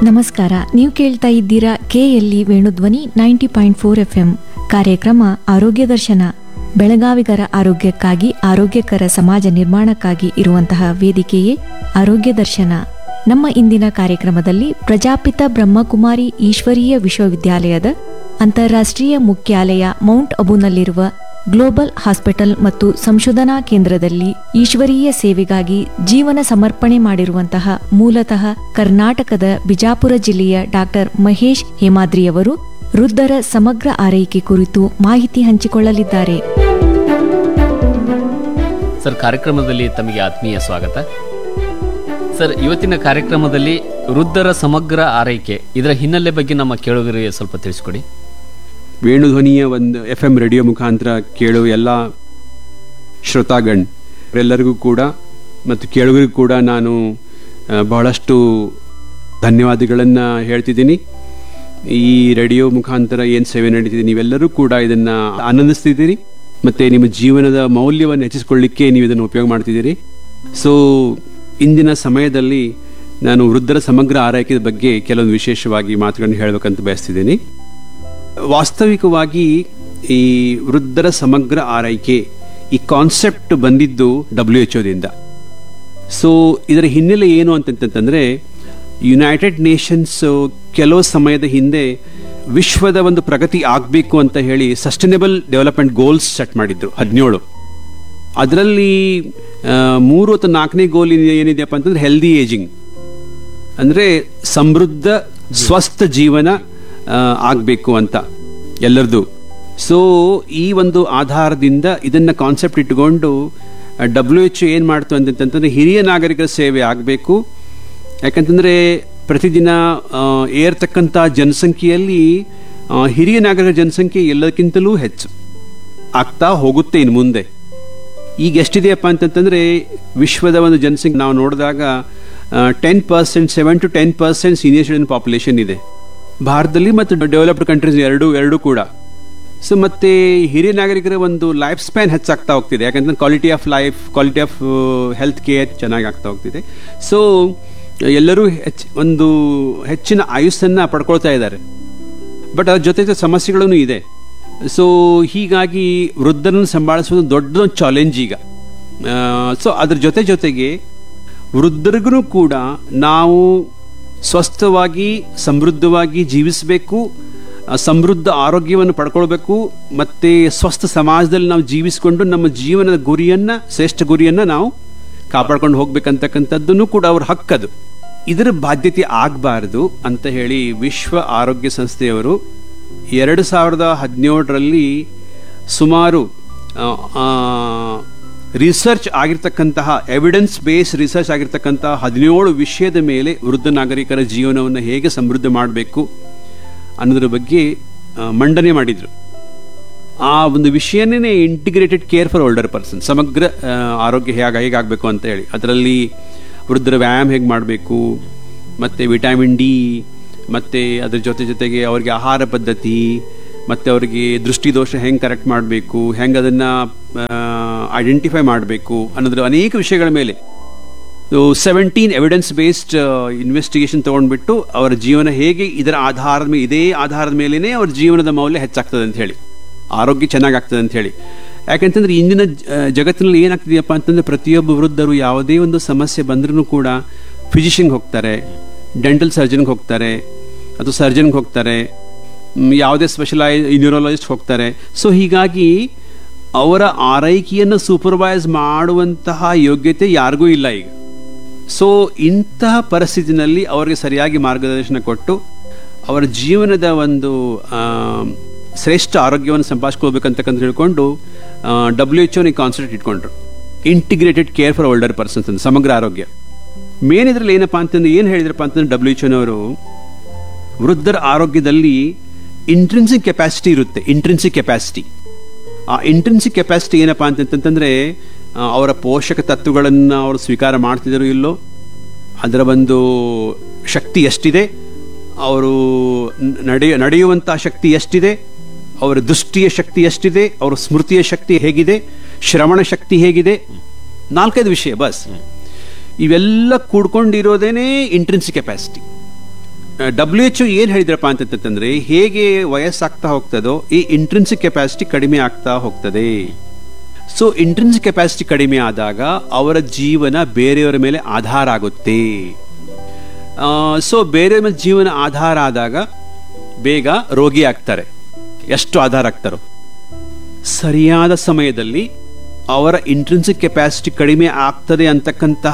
ನಮಸ್ಕಾರ ನೀವು ಕೇಳ್ತಾ ಇದ್ದೀರಾ KLE Venudhwani ninety point four F M ಕಾರ್ಯಕ್ರಮ ಆರೋಗ್ಯ ದರ್ಶನ ಬೆಳಗಾವಿಗರ ಆರೋಗ್ಯಕ್ಕಾಗಿ ಆರೋಗ್ಯಕರ ಸಮಾಜ ನಿರ್ಮಾಣಕ್ಕಾಗಿ ಇರುವಂತಹ ವೇದಿಕೆಯೇ ಆರೋಗ್ಯ ದರ್ಶನ ನಮ್ಮ ಇಂದಿನ ಕಾರ್ಯಕ್ರಮದಲ್ಲಿ ಪ್ರಜಾಪಿತ ಬ್ರಹ್ಮಕುಮಾರಿ ಈಶ್ವರೀಯ ವಿಶ್ವವಿದ್ಯಾಲಯದ ಅಂತಾರಾಷ್ಟ್ರೀಯ ಮುಖ್ಯಾಲಯ ಮೌಂಟ್ ಅಬುನಲ್ಲಿರುವ ಗ್ಲೋಬಲ್ ಹಾಸ್ಪಿಟಲ್ ಮತ್ತು ಸಂಶೋಧನಾ ಕೇಂದ್ರದಲ್ಲಿ ಈಶ್ವರೀಯ ಸೇವೆಗಾಗಿ ಜೀವನ ಸಮರ್ಪಣೆ ಮಾಡಿರುವಂತಹ ಮೂಲತಃ ಕರ್ನಾಟಕದ ಬಿಜಾಪುರ ಜಿಲ್ಲೆಯ ಡಾಕ್ಟರ್ ಮಹೇಶ್ ಹೇಮಾದ್ರಿಯವರು ವೃದ್ಧರ ಸಮಗ್ರ ಆರೈಕೆ ಕುರಿತು ಮಾಹಿತಿ ಹಂಚಿಕೊಳ್ಳಲಿದ್ದಾರೆ ಸರ್ ಕಾರ್ಯಕ್ರಮದಲ್ಲಿ ತಮಗೆ ಆತ್ಮೀಯ ಸ್ವಾಗತ ಸರ್ ಇವತ್ತಿನ ಕಾರ್ಯಕ್ರಮದಲ್ಲಿ ವೃದ್ಧರ ಸಮಗ್ರ ಆರೈಕೆ ಇದರ ಹಿನ್ನೆಲೆ ಬಗ್ಗೆ ನಮ್ಮ ಕೇಳುಗರಿಗೆ ಸ್ವಲ್ಪ ತಿಳಿಸ್ಕೊಡಿ ವೇಣುಧ್ವನಿಯ ಒಂದು ಎಫ್ ಎಂ ರೇಡಿಯೋ ಮುಖಾಂತರ ಕೇಳುವ ಎಲ್ಲ ಶ್ರೋತಾಗಣ್ ಎಲ್ಲರಿಗೂ ಕೂಡ ಮತ್ತು ಕೇಳುಗರಿಗೂ ಕೂಡ ನಾನು ಆ, ಬಹಳಷ್ಟು ಧನ್ಯವಾದಗಳನ್ನು ಹೇಳ್ತಿದ್ದೀನಿ ಈ ರೇಡಿಯೋ ಮುಖಾಂತರ ಏನು ಸೇವೆ ನಡೀತಿದೆ ನೀವೆಲ್ಲರೂ ಕೂಡ ಇದನ್ನು ಆನಂದಿಸ್ತಿದ್ದೀರಿ ಮತ್ತು ನಿಮ್ಮ ಜೀವನದ ಮೌಲ್ಯವನ್ನು ಹೆಚ್ಚಿಸ್ಕೊಳ್ಳಿಕ್ಕೆ ನೀವು ಇದನ್ನು ಉಪಯೋಗ ಮಾಡ್ತಿದ್ದೀರಿ ಸೊ ಇಂದಿನ ಸಮಯದಲ್ಲಿ ನಾನು ವೃದ್ಧರ ಸಮಗ್ರ ಆರೈಕೆ ಬಗ್ಗೆ ಕೆಲವೊಂದು ವಿಶೇಷವಾಗಿ ಮಾತುಗಳನ್ನು ಹೇಳಬೇಕಂತ ಬಯಸ್ತಿದ್ದೀನಿ ವಾಸ್ತವಿಕವಾಗಿ ಈ ವೃದ್ಧರ ಸಮಗ್ರ ಆರೈಕೆ ಈ ಕಾನ್ಸೆಪ್ಟ್ ಬಂದಿದ್ದು ಡಬ್ಲ್ಯೂ ಎಚ್ ಒದಿಂದ ಸೊ ಇದರ ಹಿನ್ನೆಲೆ ಏನು ಅಂತಂತಂದ್ರೆ ಯುನೈಟೆಡ್ ನೇಷನ್ಸ್ ಕೆಲವು ಸಮಯದ ಹಿಂದೆ ವಿಶ್ವದ ಒಂದು ಪ್ರಗತಿ ಆಗಬೇಕು ಅಂತ ಹೇಳಿ ಸಸ್ಟೈನಬಲ್ ಡೆವಲಪ್ಮೆಂಟ್ ಗೋಲ್ಸ್ ಸೆಟ್ ಮಾಡಿದ್ರು ಹದಿನೇಳು ಅದರಲ್ಲಿ ಆ, ಮೂರು ಅಥವಾ ನಾಲ್ಕನೇ ಗೋಲ್ ಏನಿದೆಯಪ್ಪ ಅಂತಂದ್ರೆ ಹೆಲ್ದಿ ಏಜಿಂಗ್ ಅಂದ್ರೆ ಸಮೃದ್ಧ ಸ್ವಸ್ಥ ಜೀವನ ಆಗಬೇಕು ಅಂತ ಎಲ್ಲರದು ಸೊ ಈ ಒಂದು ಆಧಾರದಿಂದ ಇದನ್ನ ಕಾನ್ಸೆಪ್ಟ್ ಇಟ್ಕೊಂಡು ಡಬ್ಲ್ಯೂ ಎಚ್ ಏನು ಮಾಡ್ತು ಅಂತಂತಂದ್ರೆ ಹಿರಿಯ ನಾಗರಿಕರ ಸೇವೆ ಆಗಬೇಕು ಯಾಕಂತಂದ್ರೆ ಪ್ರತಿದಿನ ಆ, ಏರ್ತಕ್ಕಂಥ ಜನಸಂಖ್ಯೆಯಲ್ಲಿ ಆ, ಹಿರಿಯ ನಾಗರಿಕರ ಜನಸಂಖ್ಯೆ ಎಲ್ಲಕ್ಕಿಂತಲೂ ಹೆಚ್ಚು ಆಗ್ತಾ ಹೋಗುತ್ತೆ ಇನ್ನು ಮುಂದೆ ಈಗ ಎಷ್ಟಿದೆಯಪ್ಪ ಅಂತಂತಂದ್ರೆ ವಿಶ್ವದ ಒಂದು ಜನಸಂಖ್ಯೆ ನಾವು ನೋಡಿದಾಗ ten percent seven to ten percent senior citizen population ಇದೆ ಭಾರತದಲ್ಲಿ ಮತ್ತು ಡೆವಲಪ್ಡ್ ಕಂಟ್ರೀಸ್ ಎರಡು ಎರಡು ಕೂಡ ಸೊ ಮತ್ತೆ ಹಿರಿಯ ನಾಗರಿಕರ ಒಂದು ಲೈಫ್ ಸ್ಪ್ಯಾನ್ ಹೆಚ್ಚಾಗ್ತಾ ಹೋಗ್ತಿದೆ ಯಾಕಂದ್ರೆ quality of life quality of health care ಚೆನ್ನಾಗಿ ಆಗ್ತಾ ಹೋಗ್ತಿದೆ ಸೊ ಎಲ್ಲರೂ ಹೆಚ್ಚು ಒಂದು ಹೆಚ್ಚಿನ ಆಯುಸ್ಸನ್ನು ಪಡ್ಕೊಳ್ತಾ ಇದ್ದಾರೆ ಬಟ್ ಅದ್ರ ಜೊತೆ ಸಮಸ್ಯೆಗಳೂ ಇದೆ ಸೊ ಹೀಗಾಗಿ ವೃದ್ಧರನ್ನು ಸಂಭಾಳಿಸೋದು ದೊಡ್ಡ ಚಾಲೆಂಜ್ ಈಗ ಸೊ ಅದ್ರ ಜೊತೆ ಜೊತೆಗೆ ವೃದ್ಧರಿಗೂ ಕೂಡ ನಾವು ಸ್ವಸ್ಥವಾಗಿ ಸಮೃದ್ಧವಾಗಿ ಜೀವಿಸಬೇಕು ಆ, ಸಮೃದ್ಧ ಆರೋಗ್ಯವನ್ನು ಪಡ್ಕೊಳ್ಬೇಕು ಮತ್ತೆ ಸ್ವಸ್ಥ ಸಮಾಜದಲ್ಲಿ ನಾವು ಜೀವಿಸಿಕೊಂಡು ನಮ್ಮ ಜೀವನದ ಗುರಿಯನ್ನ ಶ್ರೇಷ್ಠ ಗುರಿಯನ್ನ ನಾವು ಕಾಪಾಡ್ಕೊಂಡು ಹೋಗ್ಬೇಕಂತಕ್ಕಂಥದ್ದನ್ನು ಕೂಡ ಅವ್ರ ಹಕ್ಕದು ಇದರ ಬಾಧ್ಯತೆ ಆಗಬಾರದು ಅಂತ ಹೇಳಿ ವಿಶ್ವ ಆರೋಗ್ಯ ಸಂಸ್ಥೆಯವರು ಎರಡು ಸಾವಿರದ ಹದಿನೇಳರಲ್ಲಿ ಸುಮಾರು ರಿಸರ್ಚ್ ಆಗಿರ್ತಕ್ಕಂತಹ ಎವಿಡೆನ್ಸ್ ಬೇಸ್ ರಿಸರ್ಚ್ ಆಗಿರ್ತಕ್ಕಂತಹ ಹದಿನೇಳು ವಿಷಯದ ಮೇಲೆ ವೃದ್ಧ ನಾಗರಿಕರ ಜೀವನವನ್ನು ಹೇಗೆ ಸಮೃದ್ಧ ಮಾಡಬೇಕು ಅನ್ನೋದ್ರ ಬಗ್ಗೆ ಆ, ಮಂಡನೆ ಮಾಡಿದರು ಆ ಒಂದು ವಿಷಯನೇ integrated care for older person ಸಮಗ್ರ ಆ, ಆರೋಗ್ಯ ಹೇಗೆ ಹೇಗಾಗಬೇಕು ಅಂತ ಹೇಳಿ ಅದರಲ್ಲಿ ವೃದ್ಧರ ವ್ಯಾಯಾಮ ಹೇಗೆ ಮಾಡಬೇಕು ಮತ್ತು ವಿಟಮಿನ್ ಡಿ ಮತ್ತು ಅದ್ರ ಜೊತೆ ಜೊತೆಗೆ ಅವರಿಗೆ ಆಹಾರ ಪದ್ಧತಿ ಮತ್ತು ಅವರಿಗೆ ದೃಷ್ಟಿದೋಷ ಹೆಂಗೆ ಕರೆಕ್ಟ್ ಮಾಡಬೇಕು ಹೆಂಗೆ ಅದನ್ನು ಐಡೆಂಟಿಫೈ ಮಾಡಬೇಕು ಅನ್ನೋದ್ರ ಅನೇಕ ವಿಷಯಗಳ ಮೇಲೆ ಸೆವೆಂಟೀನ್ ಎವಿಡೆನ್ಸ್ ಬೇಸ್ಡ್ ಇನ್ವೆಸ್ಟಿಗೇಷನ್ ತೊಗೊಂಡ್ಬಿಟ್ಟು ಅವರ ಜೀವನ ಹೇಗೆ ಇದರ ಆಧಾರದ ಮೇಲೆ ಇದೇ ಆಧಾರದ ಮೇಲೇ ಅವ್ರ ಜೀವನದ ಮೌಲ್ಯ ಹೆಚ್ಚಾಗ್ತದೆ ಅಂತ ಹೇಳಿ ಆರೋಗ್ಯ ಚೆನ್ನಾಗಾಗ್ತದೆ ಅಂತ ಹೇಳಿ ಯಾಕಂತಂದ್ರೆ ಇಂದಿನ ಆ, ಜಗತ್ತಿನಲ್ಲಿ ಏನಾಗ್ತಿದೆಯಪ್ಪ ಅಂತಂದ್ರೆ ಪ್ರತಿಯೊಬ್ಬ ವೃದ್ಧರು ಯಾವುದೇ ಒಂದು ಸಮಸ್ಯೆ ಬಂದ್ರೂ ಕೂಡ ಫಿಸಿಷಿಯನ್ಗೆ ಹೋಗ್ತಾರೆ ಡೆಂಟಲ್ ಸರ್ಜನ್ಗೆ ಹೋಗ್ತಾರೆ ಅಥವಾ ಸರ್ಜನ್ಗೆ ಹೋಗ್ತಾರೆ ಮ್, ಯಾವುದೇ ಸ್ಪೆಷಲೈ ನ್ಯೂರೋಲಜಿಸ್ಟ್ ಹೋಗ್ತಾರೆ ಸೊ ಹೀಗಾಗಿ ಅವರ ಆರೈಕೆಯನ್ನು ಸೂಪರ್ವೈಸ್ ಮಾಡುವಂತಹ ಯೋಗ್ಯತೆ ಯಾರಿಗೂ ಇಲ್ಲ ಈಗ ಸೊ ಇಂತಹ ಪರಿಸ್ಥಿತಿನಲ್ಲಿ ಅವರಿಗೆ ಸರಿಯಾಗಿ ಮಾರ್ಗದರ್ಶನ ಕೊಟ್ಟು ಅವರ ಜೀವನದ ಒಂದು ಆ, ಶ್ರೇಷ್ಠ ಆರೋಗ್ಯವನ್ನು ಸಂಪಾದಿಸ್ಕೋಬೇಕಂತಕ್ಕಂತ ಹೇಳ್ಕೊಂಡು ಡಬ್ಲ್ಯೂ ಎಚ್ ಈ ಕಾನ್ಸೆಪ್ಟ್ ಇಟ್ಕೊಂಡ್ರು integrated care for older persons ಅಂತ ಸಮಗ್ರ ಆರೋಗ್ಯ ಮೇನ್ ಇದ್ರಲ್ಲಿ ಏನಪ್ಪಾ ಅಂತಂದ್ರೆ ಏನು ಹೇಳಿದ್ರಪ್ಪ ಅಂತಂದ್ರೆ ಡಬ್ಲ್ಯೂ ಎಚ್ ಅವರು ವೃದ್ಧರ ಆರೋಗ್ಯದಲ್ಲಿ ಇಂಟ್ರೆನ್ಸಿಕ್ ಕೆಪಾಸಿಟಿ ಇರುತ್ತೆ ಇಂಟ್ರೆನ್ಸಿಕ್ ಕೆಪಾಸಿಟಿ ಆ ಇಂಟ್ರೆನ್ಸಿಕ್ ಕೆಪಾಸಿಟಿ ಏನಪ್ಪಾ ಅಂತಂತಂದ್ರೆ ಆ, ಅವರ ಪೋಷಕ ತತ್ವಗಳನ್ನು ಅವರು ಸ್ವೀಕಾರ ಮಾಡ್ತಿದ್ದಾರೋ ಇಲ್ಲೋ ಅದರ ಒಂದು ಶಕ್ತಿ ಎಷ್ಟಿದೆ ಅವರು ನಡೆಯ ನಡೆಯುವಂಥ ಶಕ್ತಿ ಎಷ್ಟಿದೆ ಅವರ ದೃಷ್ಟಿಯ ಶಕ್ತಿ ಎಷ್ಟಿದೆ ಅವರ ಸ್ಮೃತಿಯ ಶಕ್ತಿ ಹೇಗಿದೆ ಶ್ರವಣ ಶಕ್ತಿ ಹೇಗಿದೆ ನಾಲ್ಕೈದು ವಿಷಯ ಬಸ್ ಇವೆಲ್ಲ ಕೂಡ್ಕೊಂಡಿರೋದೇನೆ ಇಂಟ್ರೆನ್ಸಿಕ್ ಕೆಪಾಸಿಟಿ ಡಬ್ಲ್ಯೂ ಎಚ್ ಏನು ಹೇಳಿದ್ರಪ್ಪ ಅಂತಂತಂದ್ರೆ ಹೇಗೆ ವಯಸ್ಸಾಗ್ತಾ ಹೋಗ್ತದೋ ಈ ಇಂಟ್ರೆನ್ಸಿಕ್ ಕೆಪಾಸಿಟಿ ಕಡಿಮೆ ಆಗ್ತಾ ಹೋಗ್ತದೆ ಸೊ ಇಂಟ್ರೆನ್ಸಿಕ್ ಕೆಪಾಸಿಟಿ ಕಡಿಮೆ ಆದಾಗ ಅವರ ಜೀವನ ಬೇರೆಯವರ ಮೇಲೆ ಆಧಾರ ಆಗುತ್ತೆ ಸೊ ಬೇರೆಯವರ ಮೇಲೆ ಜೀವನ ಆಧಾರ ಆದಾಗ ಬೇಗ ರೋಗಿ ಆಗ್ತಾರೆ ಎಷ್ಟು ಆಧಾರ ಆಗ್ತಾರೋ ಸರಿಯಾದ ಸಮಯದಲ್ಲಿ ಅವರ ಇಂಟ್ರೆನ್ಸಿಕ್ ಕೆಪಾಸಿಟಿ ಕಡಿಮೆ ಆಗ್ತದೆ ಅಂತಕ್ಕಂತಹ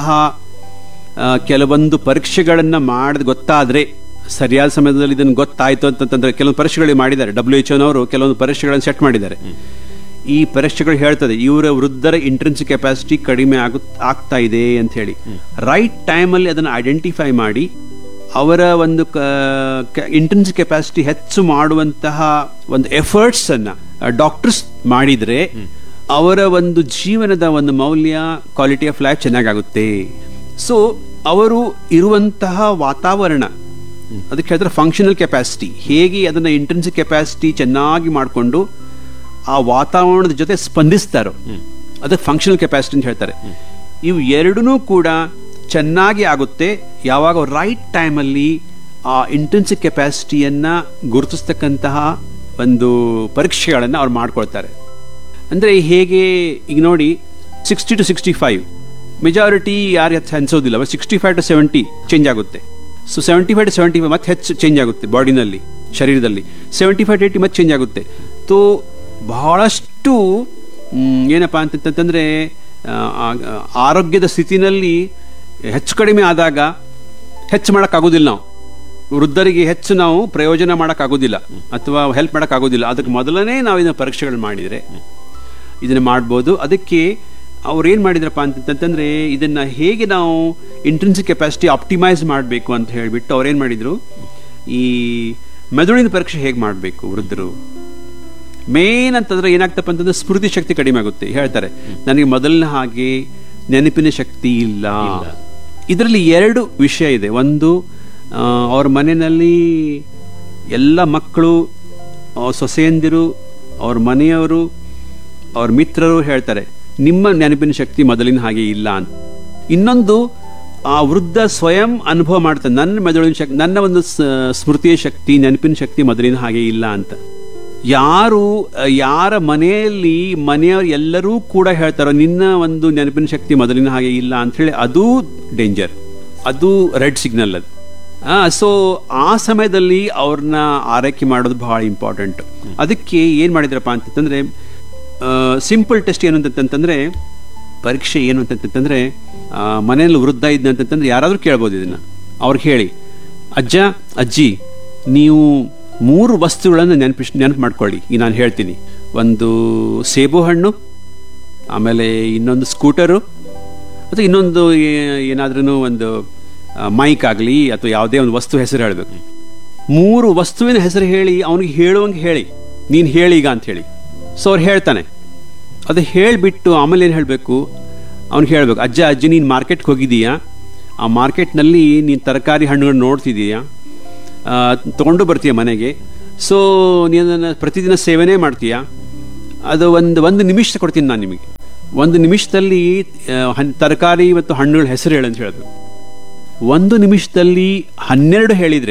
ಆ, ಕೆಲವೊಂದು ಪರೀಕ್ಷೆಗಳನ್ನು ಮಾಡಿದ ಗೊತ್ತಾದರೆ ಸರಿಯಾದ ಸಮಯದಲ್ಲಿ ಇದನ್ನು ಗೊತ್ತಾಯ್ತು ಅಂತಂತಂದ್ರೆ ಕೆಲವೊಂದು ಪರೀಕ್ಷೆಗಳು ಮಾಡಿದ್ದಾರೆ ಡಬ್ಲ್ಯೂ ಎಚ್ ಓನವರು ಕೆಲವೊಂದು ಪರೀಕ್ಷೆಗಳನ್ನು ಸೆಟ್ ಮಾಡಿದ್ದಾರೆ ಈ ಪರೀಕ್ಷೆಗಳು ಹೇಳ್ತದೆ ಇವರ ವೃದ್ಧರ ಇಂಟ್ರೆನ್ಸಿಕ್ ಕೆಪಾಸಿಟಿ ಕಡಿಮೆ ಆಗು ಆಗ್ತಾ ಇದೆ ಅಂತ ಹೇಳಿ ರೈಟ್ ಟೈಮಲ್ಲಿ ಅದನ್ನು ಐಡೆಂಟಿಫೈ ಮಾಡಿ ಅವರ ಒಂದು ಇಂಟೆನ್ಸಿವ್ ಕೆಪಾಸಿಟಿ ಹೆಚ್ಚು ಮಾಡುವಂತಹ ಒಂದು ಎಫರ್ಟ್ಸ್ ಅನ್ನ ಡಾಕ್ಟರ್ಸ್ ಮಾಡಿದ್ರೆ ಅವರ ಒಂದು ಜೀವನದ ಒಂದು ಮೌಲ್ಯ ಕ್ವಾಲಿಟಿ ಆಫ್ ಲೈಫ್ ಚೆನ್ನಾಗಾಗುತ್ತೆ ಸೊ ಅವರು ಇರುವಂತಹ ವಾತಾವರಣ ಅದಕ್ಕೆ ಹೇಳಿದ್ರೆ ಫಂಕ್ಷನಲ್ ಕೆಪಾಸಿಟಿ ಹೇಗೆ ಅದನ್ನ ಇಂಟೆನ್ಸಿವ್ ಕೆಪಾಸಿಟಿ ಚೆನ್ನಾಗಿ ಮಾಡಿಕೊಂಡು ಆ ವಾತಾವರಣದ ಜೊತೆ ಸ್ಪಂದಿಸ್ತಾರೋ ಅದಕ್ಕೆ ಫಂಕ್ಷನಲ್ ಕೆಪಾಸಿಟಿ ಅಂತ ಹೇಳ್ತಾರೆ ಇವು ಎರಡೂ ಕೂಡ ಚೆನ್ನಾಗಿ ಆಗುತ್ತೆ ಯಾವಾಗ ರೈಟ್ ಟೈಮಲ್ಲಿ ಆ ಇಂಟೆನ್ಸಿವ್ ಕೆಪಾಸಿಟಿಯನ್ನ ಗುರುತಿಸ್ತಕ್ಕಂತಹ ಒಂದು ಪರೀಕ್ಷೆಗಳನ್ನು ಅವ್ರು ಮಾಡ್ಕೊಳ್ತಾರೆ ಅಂದರೆ ಹೇಗೆ ಈಗ ನೋಡಿ sixty to sixty five majority ಯಾರು ಹೆಚ್ಚು ಅನ್ಸೋದಿಲ್ಲ sixty five to seventy change ಆಗುತ್ತೆ so seventy five to seventy five ಮತ್ತೆ ಹೆಚ್ಚು ಚೇಂಜ್ ಆಗುತ್ತೆ ಬಾಡಿನಲ್ಲಿ ಶರೀರದಲ್ಲಿ ಸೆವೆಂಟಿ ಫೈವ್ ಏಯ್ಟಿ ಮತ್ತೆ ಚೇಂಜ್ ಆಗುತ್ತೆ ತೋ ಬಹಳಷ್ಟು ಮ್, ಏನಪ್ಪ ಅಂತಂತಂದ್ರೆ ಆ, ಆ- ಆರೋಗ್ಯದ ಸ್ಥಿತಿನಲ್ಲಿ ಹೆಚ್ಚು ಕಡಿಮೆ ಆದಾಗ ಹೆಚ್ಚು ಮಾಡೋಕ್ಕಾಗೋದಿಲ್ಲ ನಾವು ವೃದ್ಧರಿಗೆ ಹೆಚ್ಚು ನಾವು ಪ್ರಯೋಜನ ಮಾಡೋಕ್ಕಾಗೋದಿಲ್ಲ ಅಥವಾ ಹೆಲ್ಪ್ ಮಾಡೋಕ್ಕಾಗೋದಿಲ್ಲ ಅದಕ್ಕೆ ಮೊದಲನೇ ನಾವು ಇದನ್ನ ಪರೀಕ್ಷೆಗಳು ಮಾಡಿದರೆ ಇದನ್ನ ಮಾಡ್ಬೋದು ಅದಕ್ಕೆ ಅವ್ರು ಏನು ಮಾಡಿದ್ರಪ್ಪ ಅಂತಂತಂದ್ರೆ ಇದನ್ನ ಹೇಗೆ ನಾವು ಇಂಟ್ರೆನ್ಸಿಕ್ ಕೆಪಾಸಿಟಿ ಆಪ್ಟಿಮೈಸ್ ಮಾಡಬೇಕು ಅಂತ ಹೇಳಿಬಿಟ್ಟು ಅವ್ರೇನು ಮಾಡಿದ್ರು ಈ ಮೆದುಳಿನ ಪರೀಕ್ಷೆ ಹೇಗೆ ಮಾಡಬೇಕು ವೃದ್ಧರು ಮೇನ್ ಅಂತಂದ್ರೆ ಏನಾಗ್ತಪ್ಪ ಅಂತಂದ್ರೆ ಸ್ಮೃತಿ ಶಕ್ತಿ ಕಡಿಮೆ ಆಗುತ್ತೆ ಹೇಳ್ತಾರೆ ನನಗೆ ಮೊದಲಿನ ಹಾಗೆ ನೆನಪಿನ ಶಕ್ತಿ ಇಲ್ಲ ಇದರಲ್ಲಿ ಎರಡು ವಿಷಯ ಇದೆ ಒಂದು ಆ, ಅವ್ರ ಮನೆಯಲ್ಲಿ ಎಲ್ಲ ಮಕ್ಕಳು ಅವ್ರ ಸೊಸೆಯಂದಿರು ಅವ್ರ ಮನೆಯವರು ಅವ್ರ ಮಿತ್ರರು ಹೇಳ್ತಾರೆ ನಿಮ್ಮ ನೆನಪಿನ ಶಕ್ತಿ ಮೊದಲಿನ ಹಾಗೆ ಇಲ್ಲ ಅಂತ ಇನ್ನೊಂದು ಆ ವೃದ್ಧ ಸ್ವಯಂ ಅನುಭವ ಮಾಡ್ತಾನೆ ನನ್ನ ಮೆದುಳಿನ ಶಕ್ತಿ ನನ್ನ ಒಂದು ಸ- ಸ್ಮೃತಿಯ ಶಕ್ತಿ ನೆನಪಿನ ಶಕ್ತಿ ಮೊದಲಿನ ಹಾಗೆ ಇಲ್ಲ ಅಂತ ಯಾರು ಆ, ಯಾರ ಮನೆಯಲ್ಲಿ ಮನೆಯವರು ಎಲ್ಲರೂ ಕೂಡ ಹೇಳ್ತಾರೋ ನಿನ್ನ ಒಂದು ನೆನಪಿನ ಶಕ್ತಿ ಮೊದಲಿನ ಹಾಗೆ ಇಲ್ಲ ಅಂತ ಹೇಳಿ ಅದು ಡೇಂಜರ್ ಅದು ರೆಡ್ ಸಿಗ್ನಲ್ ಅದು ಸೊ ಆ ಸಮಯದಲ್ಲಿ ಅವ್ರನ್ನ ಆರೈಕೆ ಮಾಡೋದು ಬಹಳ ಇಂಪಾರ್ಟೆಂಟ್ ಅದಕ್ಕೆ ಏನು ಮಾಡಿದ್ರಪ್ಪ ಅಂತಂತಂದ್ರೆ ಸಿಂಪಲ್ ಟೆಸ್ಟ್ ಏನು ಅಂತಂತಂದ್ರೆ ಪರೀಕ್ಷೆ ಏನು ಅಂತಂತಂದ್ರೆ ಆ, ಮನೆಯಲ್ಲಿ ವೃದ್ಧ ಇದ್ದಂತಂದ್ರೆ ಯಾರಾದರೂ ಕೇಳ್ಬೋದು ಇದನ್ನ ಅವ್ರಿಗೆ ಹೇಳಿ ಅಜ್ಜ ಅಜ್ಜಿ ನೀವು ಮೂರು ವಸ್ತುಗಳನ್ನು ನೆನಪಿಸ್ ನೆನಪು ಮಾಡ್ಕೊಳ್ಳಿ ಈಗ ನಾನು ಹೇಳ್ತೀನಿ ಒಂದು ಸೇಬು ಹಣ್ಣು ಆಮೇಲೆ ಇನ್ನೊಂದು ಸ್ಕೂಟರು ಅಥವಾ ಇನ್ನೊಂದು ಏನಾದ್ರೂ ಒಂದು ಮೈಕ್ ಆಗಲಿ ಅಥವಾ ಯಾವುದೇ ಒಂದು ವಸ್ತು ಹೆಸರು ಹೇಳಬೇಕು ಮೂರು ವಸ್ತುವಿನ ಹೆಸರು ಹೇಳಿ ಅವನಿಗೆ ಹೇಳುವಂಗೆ ಹೇಳಿ ನೀನು ಹೇಳಿ ಈಗ ಅಂತ ಹೇಳಿ ಸೊ ಅವ್ರು ಹೇಳ್ತಾನೆ ಅದು ಹೇಳಿಬಿಟ್ಟು ಆಮೇಲೆ ಏನು ಹೇಳಬೇಕು ಅವ್ನಿಗೆ ಹೇಳಬೇಕು ಅಜ್ಜ ಅಜ್ಜಿ ನೀನು ಮಾರ್ಕೆಟ್ಗೆ ಹೋಗಿದ್ದೀಯಾ ಆ ಮಾರ್ಕೆಟ್ನಲ್ಲಿ ನೀನು ತರಕಾರಿ ಹಣ್ಣುಗಳು ನೋಡ್ತಿದ್ದೀಯಾ ಆ, ತಗೊಂಡು ಬರ್ತೀಯ ಮನೆಗೆ ಸೊ ನೀನು ಅದನ್ನ ಪ್ರತಿದಿನ ಸೇವನೆ ಮಾಡ್ತೀಯಾ ಅದು ಒಂದು ಒಂದು ನಿಮಿಷ ಕೊಡ್ತೀನಿ ನಾನು ನಿಮಗೆ ಒಂದು ನಿಮಿಷದಲ್ಲಿ ಆ, ಹನ್- ತರಕಾರಿ ಮತ್ತು ಹಣ್ಣುಗಳ ಹೆಸರು ಹೇಳು ಅಂತ ಹೇಳಬೇಕು ಒಂದು ನಿಮಿಷದಲ್ಲಿ ಹನ್ನೆರಡು ಹೇಳಿದರೆ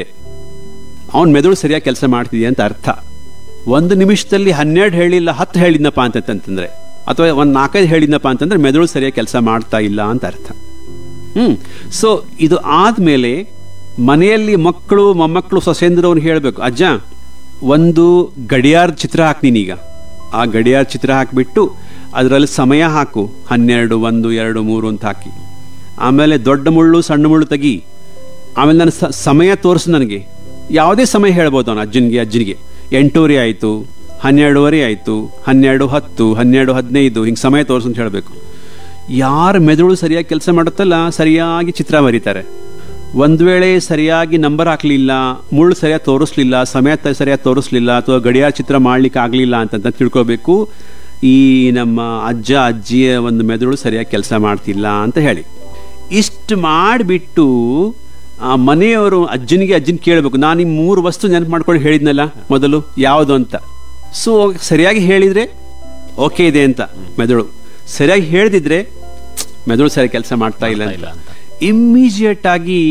ಅವನ ಮೆದುಳು ಸರಿಯಾಗಿ ಕೆಲಸ ಮಾಡ್ತಿದೆಯಾ ಅಂತ ಅರ್ಥ ಒಂದು ನಿಮಿಷದಲ್ಲಿ ಹನ್ನೆರಡು ಹೇಳಿಲ್ಲ ಹತ್ತು ಹೇಳಿದ್ನಪ್ಪ ಅಂತಂತಂದ್ರೆ ಅಥವಾ ಒಂದು ನಾಲ್ಕೈದು ಹೇಳಿದ್ನಪ್ಪ ಅಂತಂದ್ರೆ ಮೆದುಳು ಸರಿಯಾಗಿ ಕೆಲಸ ಮಾಡ್ತಾ ಇಲ್ಲ ಅಂತ ಅರ್ಥ ಹ್ಮ್ ಸೊ ಇದು ಆದ್ಮೇಲೆ ಮನೆಯಲ್ಲಿ ಮಕ್ಕಳು ಮೊಮ್ಮಕ್ಕಳು ಸೊಸೆಂದ್ರು ಅವ್ನು ಹೇಳಬೇಕು ಅಜ್ಜ ಒಂದು ಗಡಿಯಾರ ಚಿತ್ರ ಹಾಕ್ ನೀನೀಗ ಆ ಗಡಿಯಾರ ಚಿತ್ರ ಹಾಕಿಬಿಟ್ಟು ಅದರಲ್ಲಿ ಸಮಯ ಹಾಕು ಹನ್ನೆರಡು ಒಂದು ಎರಡು ಮೂರು ಅಂತ ಹಾಕಿ ಆಮೇಲೆ ದೊಡ್ಡ ಮುಳ್ಳು ಸಣ್ಣ ಮುಳ್ಳು ತೆಗಿ ಆಮೇಲೆ ನನ್ನ ಸ- ಸಮಯ ತೋರಿಸು ನನಗೆ ಯಾವುದೇ ಸಮಯ ಹೇಳ್ಬೋದು ಅವನು ಅಜ್ಜನಿಗೆ ಅಜ್ಜನಿಗೆ ಎಂಟೂವರೆ ಆಯಿತು ಹನ್ನೆರಡುವರೆ ಆಯಿತು ಹನ್ನೆರಡು ಹತ್ತು ಹನ್ನೆರಡು ಹದಿನೈದು ಹಿಂಗೆ ಸಮಯ ತೋರಿಸು ಅಂತ ಹೇಳಬೇಕು ಯಾರ ಮೆದುಳು ಸರಿಯಾಗಿ ಕೆಲಸ ಮಾಡುತ್ತಲ್ಲ ಸರಿಯಾಗಿ ಚಿತ್ರ ಬರೀತಾರೆ ಒಂದು ವೇಳೆ ಸರಿಯಾಗಿ ನಂಬರ್ ಹಾಕಲಿಲ್ಲ ಮುಳ್ಳು ಸರಿಯಾಗಿ ತೋರಿಸ್ಲಿಲ್ಲ ಸಮಯ ತ- ಸರಿಯಾಗಿ ತೋರಿಸ್ಲಿಲ್ಲ ಅಥವಾ ಗಡಿಯಾರ ಚಿತ್ರ ಮಾಡ್ಲಿಕ್ಕೆ ಆಗಲಿಲ್ಲ ಅಂತಂತ ತಿಳ್ಕೊಬೇಕು ಈ ನಮ್ಮ ಅಜ್ಜ ಅಜ್ಜಿಯ ಒಂದು ಮೆದುಳು ಸರಿಯಾಗಿ ಕೆಲಸ ಮಾಡ್ತಿಲ್ಲ ಅಂತ ಹೇಳಿ ಇಷ್ಟು ಮಾಡಿಬಿಟ್ಟು ಆ ಮನೆಯವರು ಅಜ್ಜನಿಗೆ ಅಜ್ಜನ ಕೇಳಬೇಕು ನಾನು ಈ ಮೂರು ವಸ್ತು ನೆನಪು ಮಾಡ್ಕೊಂಡು ಹೇಳಿದ್ನಲ್ಲ ಮೊದಲು ಯಾವುದು ಅಂತ ಸೊ ಸರಿಯಾಗಿ ಹೇಳಿದ್ರೆ ಓಕೆ ಇದೆ ಅಂತ ಮೆದುಳು ಸರಿಯಾಗಿ ಹೇಳ್ದಿದ್ರೆ ಮೆದುಳು ಸರಿ ಕೆಲಸ ಮಾಡ್ತಾ ಇಲ್ಲ ಇಲ್ಲ ಅಂತ ಅಂತ. ಇಮ್ಮಿಡಿಯೇಟ್ ಆಗಿ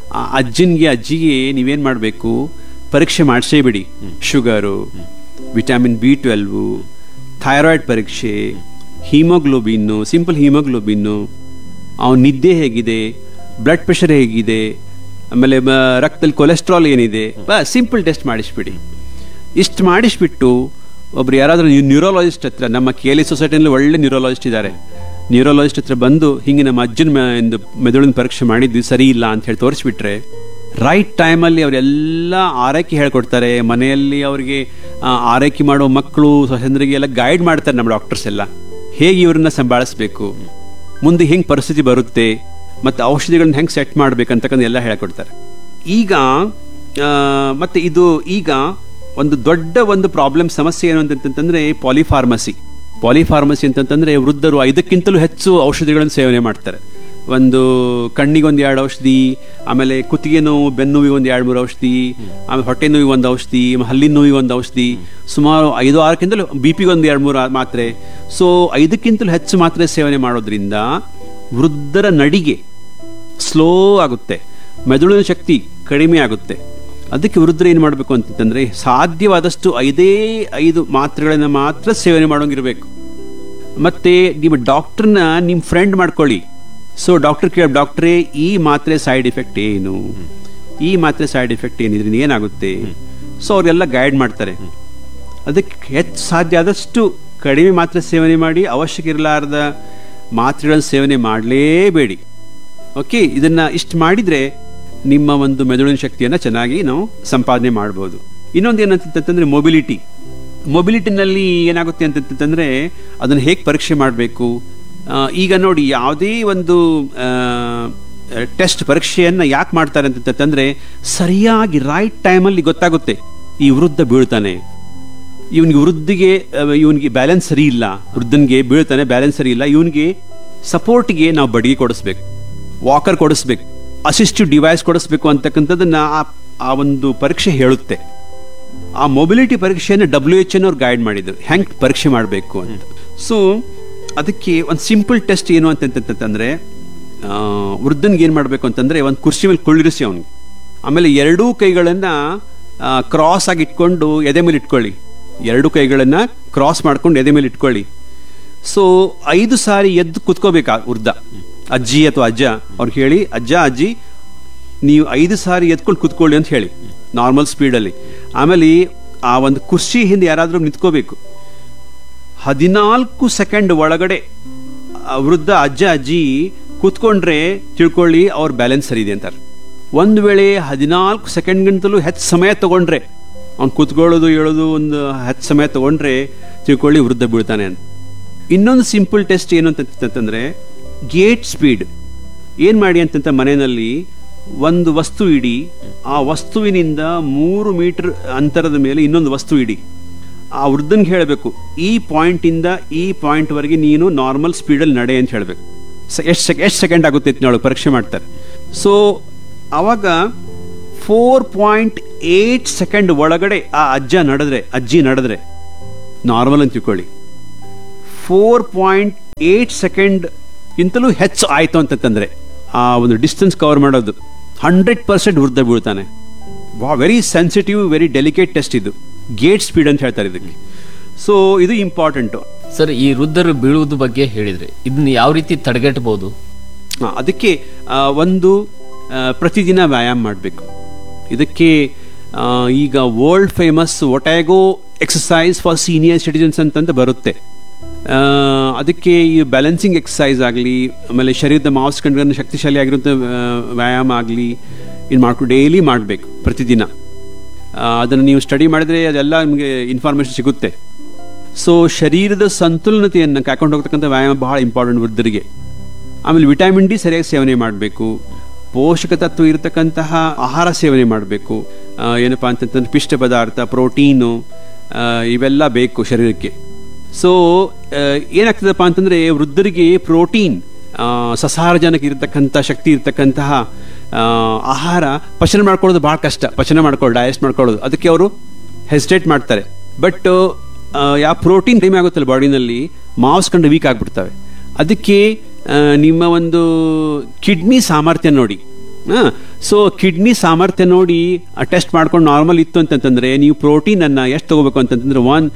ಆ ಅಜ್ಜನಿಗೆ ಅಜ್ಜಿಗೆ ನೀವೇನು ಮಾಡಬೇಕು ಪರೀಕ್ಷೆ ಮಾಡಿಸೇ ಬಿಡಿ sugar vitamin B twelve thyroid ಪರೀಕ್ಷೆ ಹೀಮೋಗ್ಲೋಬಿನ್ನು ಸಿಂಪಲ್ ಹೀಮೋಗ್ಲೋಬಿನ್ನು ಅವನ ನಿದ್ದೆ ಹೇಗಿದೆ ಬ್ಲಡ್ ಪ್ರೆಷರ್ ಹೇಗಿದೆ ಆಮೇಲೆ ಮ- ರಕ್ತದಲ್ಲಿ ಕೊಲೆಸ್ಟ್ರಾಲ್ ಏನಿದೆ ಬಾ ಸಿಂಪಲ್ ಟೆಸ್ಟ್ ಮಾಡಿಸ್ಬಿಡಿ ಇಷ್ಟು ಮಾಡಿಸ್ಬಿಟ್ಟು ಒಬ್ರು ಯಾರಾದರೂ ನ್ಯೂರೋಲಾಜಿಸ್ಟ್ ಹತ್ರ ನಮ್ಮ ಕೆ ಎಲ್ ಸೊಸೈಟಿನಲ್ಲಿ ಒಳ್ಳೆ ನ್ಯೂರೋಲಾಜಿಸ್ಟ್ ಇದ್ದಾರೆ ನ್ಯೂರೋಲಾಜಿಸ್ಟ್ ಹತ್ರ ಬಂದು ಹಿಂಗೆ ನಮ್ಮ ಅಜ್ಜನ ಮ- ಒಂದು ಮೆದುಳಿನ ಪರೀಕ್ಷೆ ಮಾಡಿದ್ವಿ ಸರಿ ಇಲ್ಲ ಅಂತ ಹೇಳಿ ತೋರಿಸ್ಬಿಟ್ರೆ ರೈಟ್ ಟೈಮಲ್ಲಿ ಅವರೆಲ್ಲ ಆರೈಕೆ ಹೇಳ್ಕೊಡ್ತಾರೆ ಮನೆಯಲ್ಲಿ ಅವರಿಗೆ ಆ, ಆರೈಕೆ ಮಾಡೋ ಮಕ್ಕಳು ಸೊಸೆಂದ್ರಿಗೆ ಎಲ್ಲ ಗೈಡ್ ಮಾಡ್ತಾರೆ ನಮ್ಮ ಡಾಕ್ಟರ್ಸ್ ಎಲ್ಲ ಹೇಗೆ ಇವ್ರನ್ನ ಸಂಭಾಳಿಸ್ಬೇಕು ಮುಂದೆ ಹೆಂಗೆ ಪರಿಸ್ಥಿತಿ ಬರುತ್ತೆ ಮತ್ತು ಔಷಧಿಗಳನ್ನ ಹೆಂಗೆ ಸೆಟ್ ಮಾಡ್ಬೇಕಂತಕ್ಕಂಥ ಎಲ್ಲ ಹೇಳ್ಕೊಡ್ತಾರೆ ಈಗ ಆ, ಮತ್ತೆ ಇದು ಈಗ ಒಂದು ದೊಡ್ಡ ಒಂದು ಪ್ರಾಬ್ಲಮ್ ಸಮಸ್ಯೆ ಏನು ಅಂತಂತಂದ್ರೆ ಪಾಲಿಫಾರ್ಮಸಿ ಪಾಲಿಫಾರ್ಮಸಿ ಅಂತಂತಂದ್ರೆ ವೃದ್ಧರು ಐದಕ್ಕಿಂತಲೂ ಹೆಚ್ಚು ಔಷಧಿಗಳನ್ನು ಸೇವನೆ ಮಾಡ್ತಾರೆ ಒಂದು ಕಣ್ಣಿಗೆ ಒಂದು ಎರಡು ಔಷಧಿ ಆಮೇಲೆ ಕುತ್ತಿಗೆ ನೋವು ಬೆನ್ನು ನೋವಿಗೆ ಒಂದು ಎರಡು ಮೂರು ಔಷಧಿ ಆಮೇಲೆ ಹೊಟ್ಟೆ ನೋವಿಗೆ ಒಂದು ಔಷಧಿ ಆಮೇಲೆ ಹಲ್ಲಿನ ನೋವಿಗೆ ಒಂದು ಔಷಧಿ ಸುಮಾರು ಐದು ಆರಕ್ಕಿಂತಲೂ ಬಿ ಪಿಗೆ ಒಂದು ಎರಡು ಮೂರು ಮಾತ್ರೆ ಸೊ ಐದಕ್ಕಿಂತಲೂ ಹೆಚ್ಚು ಮಾತ್ರೆ ಸೇವನೆ ಮಾಡೋದ್ರಿಂದ ವೃದ್ಧರ ನಡಿಗೆ ಸ್ಲೋ ಆಗುತ್ತೆ ಮೆದುಳಿನ ಶಕ್ತಿ ಕಡಿಮೆ ಆಗುತ್ತೆ ಅದಕ್ಕೆ ವೃದ್ಧರು ಏನು ಮಾಡಬೇಕು ಅಂತಂದ್ರೆ ಸಾಧ್ಯವಾದಷ್ಟು ಐದೇ ಐದು ಮಾತ್ರೆಗಳನ್ನ ಮಾತ್ರ ಸೇವನೆ ಮಾಡೋಂಗಿರ್ಬೇಕು ಮತ್ತೆ ನಿಮ್ಮ ಡಾಕ್ಟರ್ನ ನಿಮ್ಮ ಫ್ರೆಂಡ್ ಮಾಡ್ಕೊಳ್ಳಿ ಸೊ ಡಾಕ್ಟರ್ ಕೇಳ ಡಾಕ್ಟ್ರೇ ಈ ಮಾತ್ರೆ ಸೈಡ್ ಎಫೆಕ್ಟ್ ಏನು ಈ ಮಾತ್ರೆ ಸೈಡ್ ಎಫೆಕ್ಟ್ ಏನಿದ್ರಿಂದ ಏನಾಗುತ್ತೆ ಸೊ ಅವರೆಲ್ಲ ಗೈಡ್ ಮಾಡ್ತಾರೆ ಅದಕ್ಕೆ ಹೆಚ್ಚು ಸಾಧ್ಯ ಆದಷ್ಟು ಕಡಿಮೆ ಮಾತ್ರೆ ಸೇವನೆ ಮಾಡಿ ಅವಶ್ಯಕ ಇರಲಾರದ ಮಾತ್ರೆಗಳನ್ನು ಸೇವನೆ ಮಾಡಲೇಬೇಡಿ ಓಕೆ ಇದನ್ನ ಇಷ್ಟು ಮಾಡಿದ್ರೆ ನಿಮ್ಮ ಒಂದು ಮೆದುಳಿನ ಶಕ್ತಿಯನ್ನು ಚೆನ್ನಾಗಿ ನಾವು ಸಂಪಾದನೆ ಮಾಡ್ಬೋದು ಇನ್ನೊಂದು ಏನಂತಂತಂದ್ರೆ ಮೊಬಿಲಿಟಿ ಮೊಬಿಲಿಟಿನಲ್ಲಿ ಏನಾಗುತ್ತೆ ಅಂತಂತಂದ್ರೆ ಅದನ್ನು ಹೇಗೆ ಪರೀಕ್ಷೆ ಮಾಡಬೇಕು ಈಗ ನೋಡಿ ಯಾವುದೇ ಒಂದು ಟೆಸ್ಟ್ ಪರೀಕ್ಷೆಯನ್ನು ಯಾಕೆ ಮಾಡ್ತಾರೆ ಅಂತಂತಂದ್ರೆ ಸರಿಯಾಗಿ ರೈಟ್ ಟೈಮಲ್ಲಿ ಗೊತ್ತಾಗುತ್ತೆ ಈ ವೃದ್ಧ ಬೀಳ್ತಾನೆ ಇವನಿಗೆ ವೃದ್ಧಿಗೆ ಇವನಿಗೆ ಬ್ಯಾಲೆನ್ಸ್ ಸರಿ ಇಲ್ಲ ವೃದ್ಧನಿಗೆ ಬೀಳ್ತಾನೆ ಬ್ಯಾಲೆನ್ಸ್ ಸರಿ ಇಲ್ಲ ಇವನಿಗೆ ಸಪೋರ್ಟ್ಗೆ ನಾವು ಬಡಿಗೆ ಕೊಡಿಸ್ಬೇಕು ವಾಕರ್ ಕೊಡಿಸ್ಬೇಕು ಅಸಿಸ್ಟಿವ್ ಡಿವೈಸ್ ಕೊಡಿಸ್ಬೇಕು ಅಂತಕ್ಕಂಥದ್ದನ್ನ ಆ- ಆ ಒಂದು ಪರೀಕ್ಷೆ ಹೇಳುತ್ತೆ ಆ ಮೊಬಿಲಿಟಿ ಪರೀಕ್ಷೆಯನ್ನು ಡಬ್ಲ್ಯೂ ಎಚ್ ಎನ್ ಅವ್ರು ಗೈಡ್ ಮಾಡಿದ್ರು ಹೆಂಗ್ ಪರೀಕ್ಷೆ ಮಾಡಬೇಕು ಅಂತ ಸೊ ಅದಕ್ಕೆ ಒಂದು ಸಿಂಪಲ್ ಟೆಸ್ಟ್ ಏನು ಅಂತಂತಂದ್ರೆ ವೃದ್ಧನಿಗೆ ಏನು ಮಾಡಬೇಕು ಅಂತಂದ್ರೆ ಒಂದು ಕುರ್ಚಿ ಮೇಲೆ ಕುಳ್ಳಿರಿಸಿ ಅವನಿಗೆ ಆಮೇಲೆ ಎರಡೂ ಕೈಗಳನ್ನ ಕ್ರಾಸ್ ಆಗಿ ಇಟ್ಕೊಂಡು ಎದೆ ಮೇಲೆ ಇಟ್ಕೊಳ್ಳಿ ಎರಡೂ ಕೈಗಳನ್ನ ಕ್ರಾಸ್ ಮಾಡ್ಕೊಂಡು ಎದೆ ಮೇಲೆ ಇಟ್ಕೊಳ್ಳಿ ಸೊ ಐದು ಸಾರಿ ಎದ್ದು ಕುತ್ಕೋಬೇಕಾ ವೃದ್ಧ ಅಜ್ಜಿ ಅಥವಾ ಅಜ್ಜ ಅವ್ರಿಗೆ ಹೇಳಿ ಅಜ್ಜ ಅಜ್ಜಿ ನೀವು ಐದು ಸಾರಿ ಎತ್ಕೊಂಡು ಕುತ್ಕೊಳ್ಳಿ ಅಂತ ಹೇಳಿ ನಾರ್ಮಲ್ ಸ್ಪೀಡಲ್ಲಿ ಆಮೇಲೆ ಆ ಒಂದು ಕುರ್ಚಿ ಹಿಂದೆ ಯಾರಾದರೂ ನಿಂತ್ಕೋಬೇಕು ಹದಿನಾಲ್ಕು ಸೆಕೆಂಡ್ ಒಳಗಡೆ ಆ ವೃದ್ಧ ಅಜ್ಜ ಅಜ್ಜಿ ಕೂತ್ಕೊಂಡ್ರೆ ತಿಳ್ಕೊಳ್ಳಿ ಅವ್ರ ಬ್ಯಾಲೆನ್ಸ್ ಸರಿ ಇದೆ ಅಂತಾರೆ ಒಂದು ವೇಳೆ ಹದಿನಾಲ್ಕು ಸೆಕೆಂಡ್ಗಿಂತಲೂ ಹೆಚ್ಚು ಸಮಯ ತಗೊಂಡ್ರೆ ಅವ್ನು ಕೂತ್ಕೊಳ್ಳೋದು ಹೇಳೋದು ಒಂದು ಹೆಚ್ಚು ಸಮಯ ತಗೊಂಡ್ರೆ ತಿಳ್ಕೊಳ್ಳಿ ವೃದ್ಧ ಬೀಳ್ತಾನೆ ಅಂತ ಇನ್ನೊಂದು ಸಿಂಪಲ್ ಟೆಸ್ಟ್ ಏನು ಅಂತಂತಂದ್ರೆ ಗೇಟ್ ಸ್ಪೀಡ್ ಏನು ಮಾಡಿ ಅಂತಂತ ಮನೆಯಲ್ಲಿ ಒಂದು ವಸ್ತು ಇಡಿ ಆ ವಸ್ತುವಿನಿಂದ ಮೂರು ಮೀಟರ್ ಅಂತರದ ಮೇಲೆ ಇನ್ನೊಂದು ವಸ್ತು ಇಡಿ ಆ ವೃದ್ಧನ್ಗೆ ಹೇಳಬೇಕು ಈ ಪಾಯಿಂಟಿಂದ ಈ ಪಾಯಿಂಟ್ವರೆಗೆ ನೀನು ನಾರ್ಮಲ್ ಸ್ಪೀಡಲ್ಲಿ ನಡೆ ಅಂತ ಹೇಳಬೇಕು ಎಷ್ಟು ಸೆಕ್ ಎಷ್ಟು ಸೆಕೆಂಡ್ ಆಗುತ್ತೆ ಅಂತ ಪರೀಕ್ಷೆ ಮಾಡ್ತಾರೆ ಸೊ ಅವಾಗ ಫೋರ್ ಪಾಯಿಂಟ್ ಏಟ್ ಸೆಕೆಂಡ್ ಒಳಗಡೆ ಆ ಅಜ್ಜ ನಡೆದ್ರೆ ಅಜ್ಜಿ ನಡೆದ್ರೆ ನಾರ್ಮಲ್ ಅಂತ ತಿಳ್ಕೊಳ್ಳಿ ಫೋರ್ ಪಾಯಿಂಟ್ ಏಟ್ ಸೆಕೆಂಡ್ ಇಂತಲೂ ಹೆಚ್ಚು ಆಯ್ತು ಅಂತಂದ್ರೆ ಆ ಒಂದು ಡಿಸ್ಟೆನ್ಸ್ ಕವರ್ ಮಾಡೋದು ಹಂಡ್ರೆಡ್ ಪರ್ಸೆಂಟ್ ವೃದ್ಧ ಬೀಳ್ತಾನೆ ವಾ very sensitive very delicate test ಇದು ಗೇಟ್ ಸ್ಪೀಡ್ ಅಂತ ಹೇಳ್ತಾರೆ ಇದಕ್ಕೆ ಸೊ ಇದು ಇಂಪಾರ್ಟೆಂಟು ಸರ್ ಈ ವೃದ್ಧರು ಬೀಳುವುದು ಬಗ್ಗೆ ಹೇಳಿದ್ರಿ ಇದನ್ನ ಯಾವ ರೀತಿ ತಡೆಗಟ್ಟಬಹುದು ಆ, ಅದಕ್ಕೆ ಆ, ಒಂದು ಆ, ಪ್ರತಿದಿನ ವ್ಯಾಯಾಮ ಮಾಡಬೇಕು ಇದಕ್ಕೆ ಆ, ಈಗ world famous Otago exercise for senior citizens ಅಂತಂತ ಬರುತ್ತೆ ಆ, ಅದಕ್ಕೆ ಈ ಬ್ಯಾಲೆನ್ಸಿಂಗ್ ಎಕ್ಸಸೈಸ್ ಆಗಲಿ ಆಮೇಲೆ ಶರೀರದ ಮಾಂಸಖಂಡಗಳನ್ನು ಶಕ್ತಿಶಾಲಿ ಆಗಿರುವಂಥ ಆ, ವ್ಯಾಯಾಮ ಆಗಲಿ ಇದು ಮಾಡ್ಕೊಂಡು ಡೈಲಿ ಮಾಡಬೇಕು ಪ್ರತಿದಿನ ಆ, ಅದನ್ನು ನೀವು ಸ್ಟಡಿ ಮಾಡಿದ್ರೆ ಅದೆಲ್ಲ ನಿಮಗೆ ಇನ್ಫಾರ್ಮೇಶನ್ ಸಿಗುತ್ತೆ ಸೊ ಶರೀರದ ಸಂತುಲನತೆಯನ್ನು ಕಾಕೊಂಡು ಹೋಗ್ತಕ್ಕಂಥ ವ್ಯಾಯಾಮ ಬಹಳ ಇಂಪಾರ್ಟೆಂಟ್ ವೃದ್ಧರಿಗೆ ಆಮೇಲೆ ವಿಟಮಿನ್ ಡಿ ಸರಿಯಾಗಿ ಸೇವನೆ ಮಾಡಬೇಕು ಪೋಷಕ ತತ್ವ ಇರತಕ್ಕಂತಹ ಆಹಾರ ಸೇವನೆ ಮಾಡಬೇಕು ಏನಪ್ಪಾ ಅಂತಂತಂದ್ರೆ ಪಿಷ್ಟ ಪದಾರ್ಥ ಪ್ರೋಟೀನು ಆ, ಇವೆಲ್ಲ ಬೇಕು ಶರೀರಕ್ಕೆ ಸೊ ಏನಾಗ್ತದಪ್ಪ ಅಂತಂದ್ರೆ ವೃದ್ಧರಿಗೆ ಪ್ರೋಟೀನ್ ಆ, ಸಸಾರಜನಕ ಇರತಕ್ಕಂಥ ಶಕ್ತಿ ಇರತಕ್ಕಂತಹ ಆ, ಆಹಾರ ಪಚನ ಮಾಡ್ಕೊಳ್ಳೋದು ಬಹಳ ಕಷ್ಟ ಪಚನ ಮಾಡ್ಕೊಳ್ಳೋದು ಡೈಜೆಸ್ಟ್ ಮಾಡ್ಕೊಳ್ಳೋದು ಅದಕ್ಕೆ ಅವರು ಹೆಸಿಟೇಟ್ ಮಾಡ್ತಾರೆ ಬಟ್ ಯಾವ ಪ್ರೋಟೀನ್ ಕಡಿಮೆ ಆಗುತ್ತಲ್ಲ ಬಾಡಿನಲ್ಲಿ ಮಾಂಸಖಂಡ ವೀಕ್ ಆಗಿಬಿಡ್ತವೆ ಅದಕ್ಕೆ ಆ, ನಿಮ್ಮ ಒಂದು ಕಿಡ್ನಿ ಸಾಮರ್ಥ್ಯ ನೋಡಿ ಸೊ ಕಿಡ್ನಿ ಸಾಮರ್ಥ್ಯ ನೋಡಿ ಟೆಸ್ಟ್ ಮಾಡ್ಕೊಂಡು ನಾರ್ಮಲ್ ಇತ್ತು ಅಂತಂತಂದ್ರೆ ನೀವು ಪ್ರೋಟೀನ್ ಅನ್ನ ಎಷ್ಟು ತಗೋಬೇಕು ಅಂತಂತಂದ್ರೆ one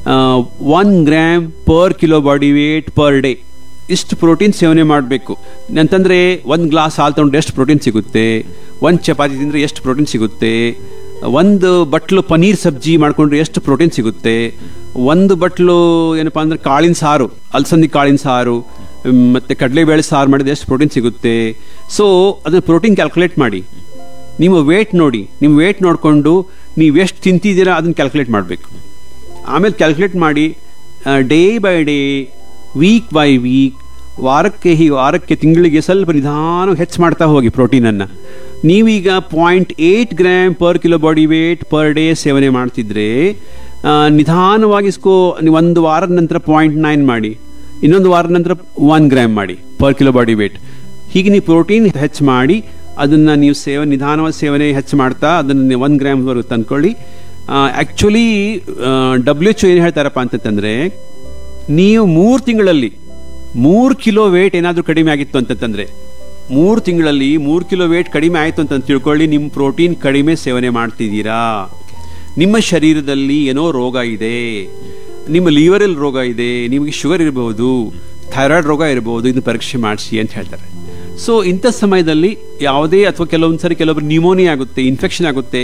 one gram per kilo body weight per day ಇಷ್ಟು ಪ್ರೋಟೀನ್ ಸೇವನೆ ಮಾಡಬೇಕು ಅಂತಂದ್ರೆ ಒಂದು ಗ್ಲಾಸ್ ಹಾಲು ತಗೊಂಡ್ರೆ ಎಷ್ಟು ಪ್ರೋಟೀನ್ ಸಿಗುತ್ತೆ ಒಂದು ಚಪಾತಿ ತಿಂದ್ರೆ ಎಷ್ಟು ಪ್ರೋಟೀನ್ ಸಿಗುತ್ತೆ ಒಂದು ಬಟ್ಲು ಪನೀರ್ ಸಬ್ಜಿ ಮಾಡ್ಕೊಂಡ್ರೆ ಎಷ್ಟು ಪ್ರೋಟೀನ್ ಸಿಗುತ್ತೆ ಒಂದು ಬಟ್ಲು ಏನಪ್ಪಾ ಅಂದ್ರೆ ಕಾಳಿನ ಸಾರು ಅಲಸಂದಿ ಕಾಳಿನ ಸಾರು ಮ್, ಮತ್ತೆ ಕಡಲೆಬೇಳೆ ಸಾರು ಮಾಡಿದ್ರೆ ಎಷ್ಟು ಪ್ರೋಟೀನ್ ಸಿಗುತ್ತೆ ಸೊ ಅದನ್ನ ಪ್ರೋಟೀನ್ ಕ್ಯಾಲ್ಕುಲೇಟ್ ಮಾಡಿ ನಿಮ್ಮ ವೇಟ್ ನೋಡಿ ನಿಮ್ಮ ವೇಟ್ ನೋಡಿಕೊಂಡು ನೀವು ಎಷ್ಟು ತಿಂತಿದ್ದೀರಾ ಅದನ್ನ ಕ್ಯಾಲ್ಕುಲೇಟ್ ಮಾಡಬೇಕು ಆಮೇಲೆ ಕ್ಯಾಲ್ಕುಲೇಟ್ ಮಾಡಿ day by day week by week ವಾರಕ್ಕೆ ಹೀಗೆ ವಾರಕ್ಕೆ ತಿಂಗಳಿಗೆ ಸ್ವಲ್ಪ ನಿಧಾನ ಹೆಚ್ಚು ಮಾಡ್ತಾ ಹೋಗಿ ಪ್ರೋಟೀನನ್ನು ನೀವೀಗ point eight gram per kilo body weight per day ಸೇವನೆ ಮಾಡ್ತಿದ್ರೆ ಆ, ನಿಧಾನವಾಗಿ ಸ್ಕೋ ನೀವು ಒಂದು ವಾರದ ನಂತರ ಪಾಯಿಂಟ್ ನೈನ್ ಮಾಡಿ ಇನ್ನೊಂದು ವಾರದ ನಂತರ ಒನ್ ಗ್ರಾಮ್ ಮಾಡಿ ಪರ್ ಕಿಲೋ ಬಾಡಿ ವೇಟ್ ಹೀಗೆ ನೀವು ಪ್ರೋಟೀನ್ ಹೆಚ್ಚು ಮಾಡಿ ಅದನ್ನ ನೀವು ಸೇವನೆ ನಿಧಾನವಾದ ಸೇವನೆ ಹೆಚ್ಚು ಮಾಡ್ತಾ ಅದನ್ನು ಒನ್ ಗ್ರಾಮ್ವರೆಗೂ ತಂದ್ಕೊಳ್ಳಿ ಆ್ಯಕ್ಚುಲಿ ಡಬ್ಲ್ಯೂ ಎಚ್ ಏನು ಹೇಳ್ತಾರಪ್ಪ ಅಂತಂತಂದ್ರೆ ನೀವು ಮೂರು ತಿಂಗಳಲ್ಲಿ ಮೂರು ಕಿಲೋ ವೇಟ್ ಏನಾದರೂ ಕಡಿಮೆ ಆಗಿತ್ತು ಅಂತಂತಂದ್ರೆ ಮೂರು ತಿಂಗಳಲ್ಲಿ ಮೂರು ಕಿಲೋ ವೇಟ್ ಕಡಿಮೆ ಆಯಿತು ಅಂತ ತಿಳ್ಕೊಳ್ಳಿ ನಿಮ್ಮ ಪ್ರೋಟೀನ್ ಕಡಿಮೆ ಸೇವನೆ ಮಾಡ್ತಿದ್ದೀರಾ ನಿಮ್ಮ ಶರೀರದಲ್ಲಿ ಏನೋ ರೋಗ ಇದೆ ನಿಮ್ಮ ಲಿವರಲ್ಲಿ ರೋಗ ಇದೆ ನಿಮಗೆ ಶುಗರ್ ಇರಬಹುದು ಥೈರಾಯ್ಡ್ ರೋಗ ಇರಬಹುದು ಇದನ್ನ ಪರೀಕ್ಷೆ ಮಾಡಿಸಿ ಅಂತ ಹೇಳ್ತಾರೆ ಸೊ ಇಂಥ ಸಮಯದಲ್ಲಿ ಯಾವುದೇ ಅಥವಾ ಕೆಲವೊಂದು ಸರಿ ಕೆಲವೊಬ್ರು ನ್ಯೂಮೋನಿಯಾ ಆಗುತ್ತೆ ಇನ್ಫೆಕ್ಷನ್ ಆಗುತ್ತೆ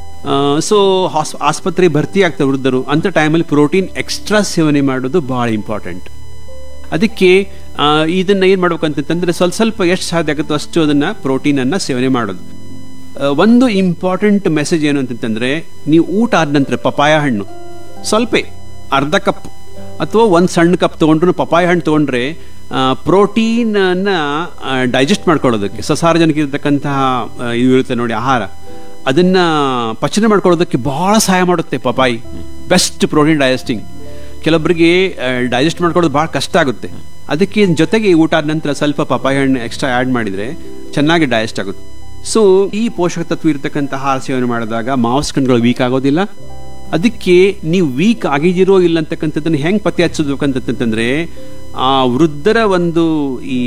ಸೊ ಹಾಸ್ ಆಸ್ಪತ್ರೆ ಭರ್ತಿ ಆಗ್ತಾ ವೃದ್ಧರು ಅಂಥ ಟೈಮಲ್ಲಿ ಪ್ರೋಟೀನ್ ಎಕ್ಸ್ಟ್ರಾ ಸೇವನೆ ಮಾಡೋದು ಭಾಳ ಇಂಪಾರ್ಟೆಂಟ್ ಅದಕ್ಕೆ ಆ, ಇದನ್ನ ಏನು ಮಾಡ್ಬೇಕು ಅಂತಂತಂದ್ರೆ ಸ್ವಲ್ಪ ಸ್ವಲ್ಪ ಎಷ್ಟು ಸಾಧ್ಯ ಆಗುತ್ತೋ ಅಷ್ಟು ಅದನ್ನ ಪ್ರೋಟೀನ್ ಅನ್ನ ಸೇವನೆ ಮಾಡೋದು ಆ, ಒಂದು ಇಂಪಾರ್ಟೆಂಟ್ ಮೆಸೇಜ್ ಏನು ಅಂತಂತಂದ್ರೆ ನೀವು ಊಟ ಆದ ನಂತರ ಪಪಾಯ ಹಣ್ಣು ಸ್ವಲ್ಪ ಅರ್ಧ ಕಪ್ ಅಥವಾ ಒಂದು ಸಣ್ಣ ಕಪ್ ತೊಗೊಂಡ್ರು ಪಪಾಯ ಹಣ್ಣು ತೊಗೊಂಡ್ರೆ ಪ್ರೋಟೀನ್ ಅನ್ನ ಡೈಜೆಸ್ಟ್ ಮಾಡ್ಕೊಳ್ಳೋದಕ್ಕೆ ಸಸಾರಜನಕ ಇರತಕ್ಕಂತಹ ಆ, ಇದು ಇರುತ್ತೆ ನೋಡಿ ಆಹಾರ ಅದನ್ನ ಪಚನ ಮಾಡ್ಕೊಳ್ಳೋದಕ್ಕೆ ಬಹಳ ಸಹಾಯ ಮಾಡುತ್ತೆ ಪಪಾಯಿ ಬೆಸ್ಟ್ ಪ್ರೋಟೀನ್ ಡೈಜೆಸ್ಟಿಂಗ್ ಕೆಲವೊಬ್ಬರಿಗೆ ಡೈಜೆಸ್ಟ್ ಮಾಡ್ಕೊಳ್ಳೋದು ಭಾಳ ಕಷ್ಟ ಆಗುತ್ತೆ ಅದಕ್ಕೆ ಜೊತೆಗೆ ಊಟ ಆದ ನಂತರ ಸ್ವಲ್ಪ ಪಪಾಯ ಹಣ್ಣು ಎಕ್ಸ್ಟ್ರಾ ಆ್ಯಡ್ ಮಾಡಿದ್ರೆ ಚೆನ್ನಾಗಿ ಡೈಜೆಸ್ಟ್ ಆಗುತ್ತೆ ಸೊ ಈ ಪೋಷಕ ತತ್ವ ಇರತಕ್ಕಂಥ ಆಹಾರ ಸೇವನೆ ಮಾಡಿದಾಗ ಮಾಂಸಖಂಡಗಳು ವೀಕ್ ಆಗೋದಿಲ್ಲ ಅದಕ್ಕೆ ನೀವು ವೀಕ್ ಆಗಿದಿರೋ ಇಲ್ಲ ಅಂತಕ್ಕಂಥದ್ದನ್ನು ಹೆಂಗೆ ಪತ್ತೆ ಹಚ್ಚಬೇಕಂತಂತಂದ್ರೆ ಆ ವೃದ್ಧರ ಒಂದು ಈ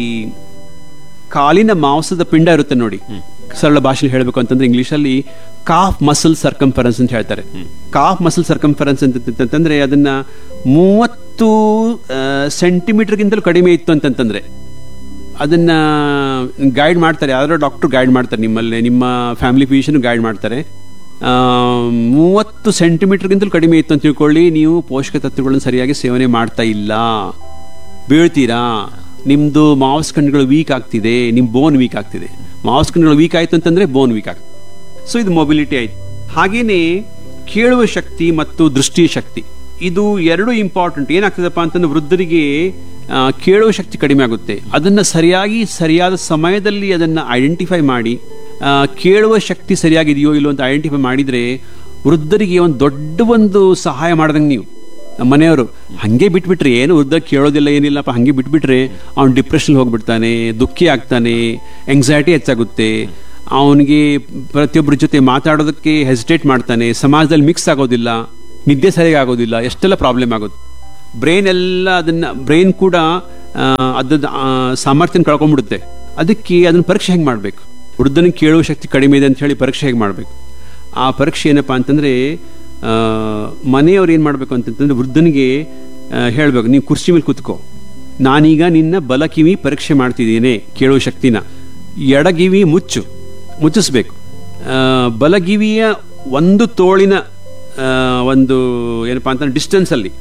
ಕಾಲಿನ ಮಾಂಸದ ಪಿಂಡ ಇರುತ್ತೆ ನೋಡಿ ಸರಳ ಭಾಷೆಯಲ್ಲಿ ಹೇಳಬೇಕು ಅಂತಂದ್ರೆ ಇಂಗ್ಲಿಷಲ್ಲಿ ಕಾಫ್ ಮಸಲ್ ಸರ್ಕಂಫರೆನ್ಸ್ ಅಂತ ಹೇಳ್ತಾರೆ ಕಾಫ್ ಮಸಲ್ ಸರ್ಕಂಫರೆನ್ಸ್ ಅಂತಂತಂದ್ರೆ ಅದನ್ನ ಮೂವತ್ತು ಸೆಂಟಿಮೀಟರ್ಗಿಂತಲೂ ಕಡಿಮೆ ಇತ್ತು ಅಂತಂತಂದ್ರೆ ಅದನ್ನ ಗೈಡ್ ಮಾಡ್ತಾರೆ ಯಾರೋ ಡಾಕ್ಟರ್ ಗೈಡ್ ಮಾಡ್ತಾರೆ ನಿಮ್ಮಲ್ಲಿ ನಿಮ್ಮ ಫ್ಯಾಮಿಲಿ ಫಿಸಿಷಿಯನ್ ಗೈಡ್ ಮಾಡ್ತಾರೆ ಆ, ಮೂವತ್ತು ಸೆಂಟಿಮೀಟರ್ಗಿಂತಲೂ ಕಡಿಮೆ ಇತ್ತು ಅಂತ ತಿಳ್ಕೊಳ್ಳಿ ನೀವು ಪೋಷಕ ತತ್ವಗಳನ್ನು ಸರಿಯಾಗಿ ಸೇವನೆ ಮಾಡ್ತಾ ಇಲ್ಲ ಬೀಳ್ತೀರಾ ನಿಮ್ದು ಮಾಂಸಖಂಡಗಳು ವೀಕ್ ಆಗ್ತಿದೆ ನಿಮ್ ಬೋನ್ ವೀಕ್ ಆಗ್ತಿದೆ ಮಾಂಸಖಂಡಗಳು ವೀಕ್ ಆಯ್ತು ಅಂತಂದ್ರೆ ಬೋನ್ ವೀಕ್ ಆಗ್ತದೆ ಸೊ ಇದು ಮೊಬಿಲಿಟಿ ಆಯ್ತು ಹಾಗೇನೆ ಕೇಳುವ ಶಕ್ತಿ ಮತ್ತು ದೃಷ್ಟಿ ಶಕ್ತಿ ಇದು ಎರಡು ಇಂಪಾರ್ಟೆಂಟ್ ಏನಾಗ್ತದಪ್ಪ ಅಂತಂದ್ರೆ ವೃದ್ಧರಿಗೆ ಆ, ಕೇಳುವ ಶಕ್ತಿ ಕಡಿಮೆ ಆಗುತ್ತೆ ಅದನ್ನ ಸರಿಯಾಗಿ ಸರಿಯಾದ ಸಮಯದಲ್ಲಿ ಅದನ್ನ ಐಡೆಂಟಿಫೈ ಮಾಡಿ ಆ, ಕೇಳುವ ಶಕ್ತಿ ಸರಿಯಾಗಿದೆಯೋ ಇಲ್ಲೋ ಅಂತ ಐಡೆಂಟಿಫೈ ಮಾಡಿದ್ರೆ ವೃದ್ಧರಿಗೆ ಒಂದು ದೊಡ್ಡ ಒಂದು ಸಹಾಯ ಮಾಡ್ದಂಗೆ ನೀವು ನಮ್ಮ ಮನೆಯವರು ಹಂಗೆ ಬಿಟ್ಬಿಟ್ರೆ ಏನು ವೃದ್ಧ ಕೇಳೋದಿಲ್ಲ ಏನಿಲ್ಲಪ್ಪ ಹಂಗೆ ಬಿಟ್ಬಿಟ್ರೆ ಅವ್ನು ಡಿಪ್ರೆಷನ್ ಹೋಗ್ಬಿಡ್ತಾನೆ ದುಃಖಿ ಆಗ್ತಾನೆ ಎಂಗ್ಸೈಟಿ ಹೆಚ್ಚಾಗುತ್ತೆ ಅವನಿಗೆ ಪ್ರತಿಯೊಬ್ಬರ ಜೊತೆ ಮಾತಾಡೋದಕ್ಕೆ ಹೆಸಿಟೇಟ್ ಮಾಡ್ತಾನೆ ಸಮಾಜದಲ್ಲಿ ಮಿಕ್ಸ್ ಆಗೋದಿಲ್ಲ ನಿದ್ದೆ ಸರಿಯಾಗಿ ಆಗೋದಿಲ್ಲ ಎಷ್ಟೆಲ್ಲ ಪ್ರಾಬ್ಲಮ್ ಆಗುತ್ತೆ ಬ್ರೈನ್ ಎಲ್ಲ ಅದನ್ನ ಬ್ರೈನ್ ಕೂಡ ಆ, ಅದ್ರದ್ದು ಆ, ಸಾಮರ್ಥ್ಯನ ಕಳ್ಕೊಂಡ್ಬಿಡುತ್ತೆ ಅದಕ್ಕೆ ಅದನ್ನ ಪರೀಕ್ಷೆ ಹೆಂಗೆ ಮಾಡಬೇಕು ವೃದ್ಧನಿಗೆ ಕೇಳುವ ಶಕ್ತಿ ಕಡಿಮೆ ಇದೆ ಅಂತ ಹೇಳಿ ಪರೀಕ್ಷೆ ಹೇಗೆ ಮಾಡಬೇಕು ಆ ಪರೀಕ್ಷೆ ಏನಪ್ಪಾ ಅಂತಂದ್ರೆ ಆ, ಮನೆಯವ್ರು ಏನು ಮಾಡಬೇಕು ಅಂತಂತಂದ್ರೆ ವೃದ್ಧನಿಗೆ ಹೇಳಬೇಕು ನೀವು ಕುರ್ಚಿ ಮೇಲೆ ಕೂತ್ಕೋ ನಾನೀಗ ನಿನ್ನ ಬಲ ಕಿವಿ ಪರೀಕ್ಷೆ ಮಾಡ್ತಿದ್ದೀನಿ ಕೇಳುವ ಶಕ್ತಿನ ಎಡಗಿವಿ ಮುಚ್ಚು ಮುಚ್ಚಿಸ್ಬೇಕು ಆ, ಬಲಗಿವಿಯ ಒಂದು ತೋಳಿನ ಆ, ಒಂದು ಏನಪ್ಪಾ ಅಂತಂದ್ರೆ ಡಿಸ್ಟೆನ್ಸ್ ಅಲ್ಲಿ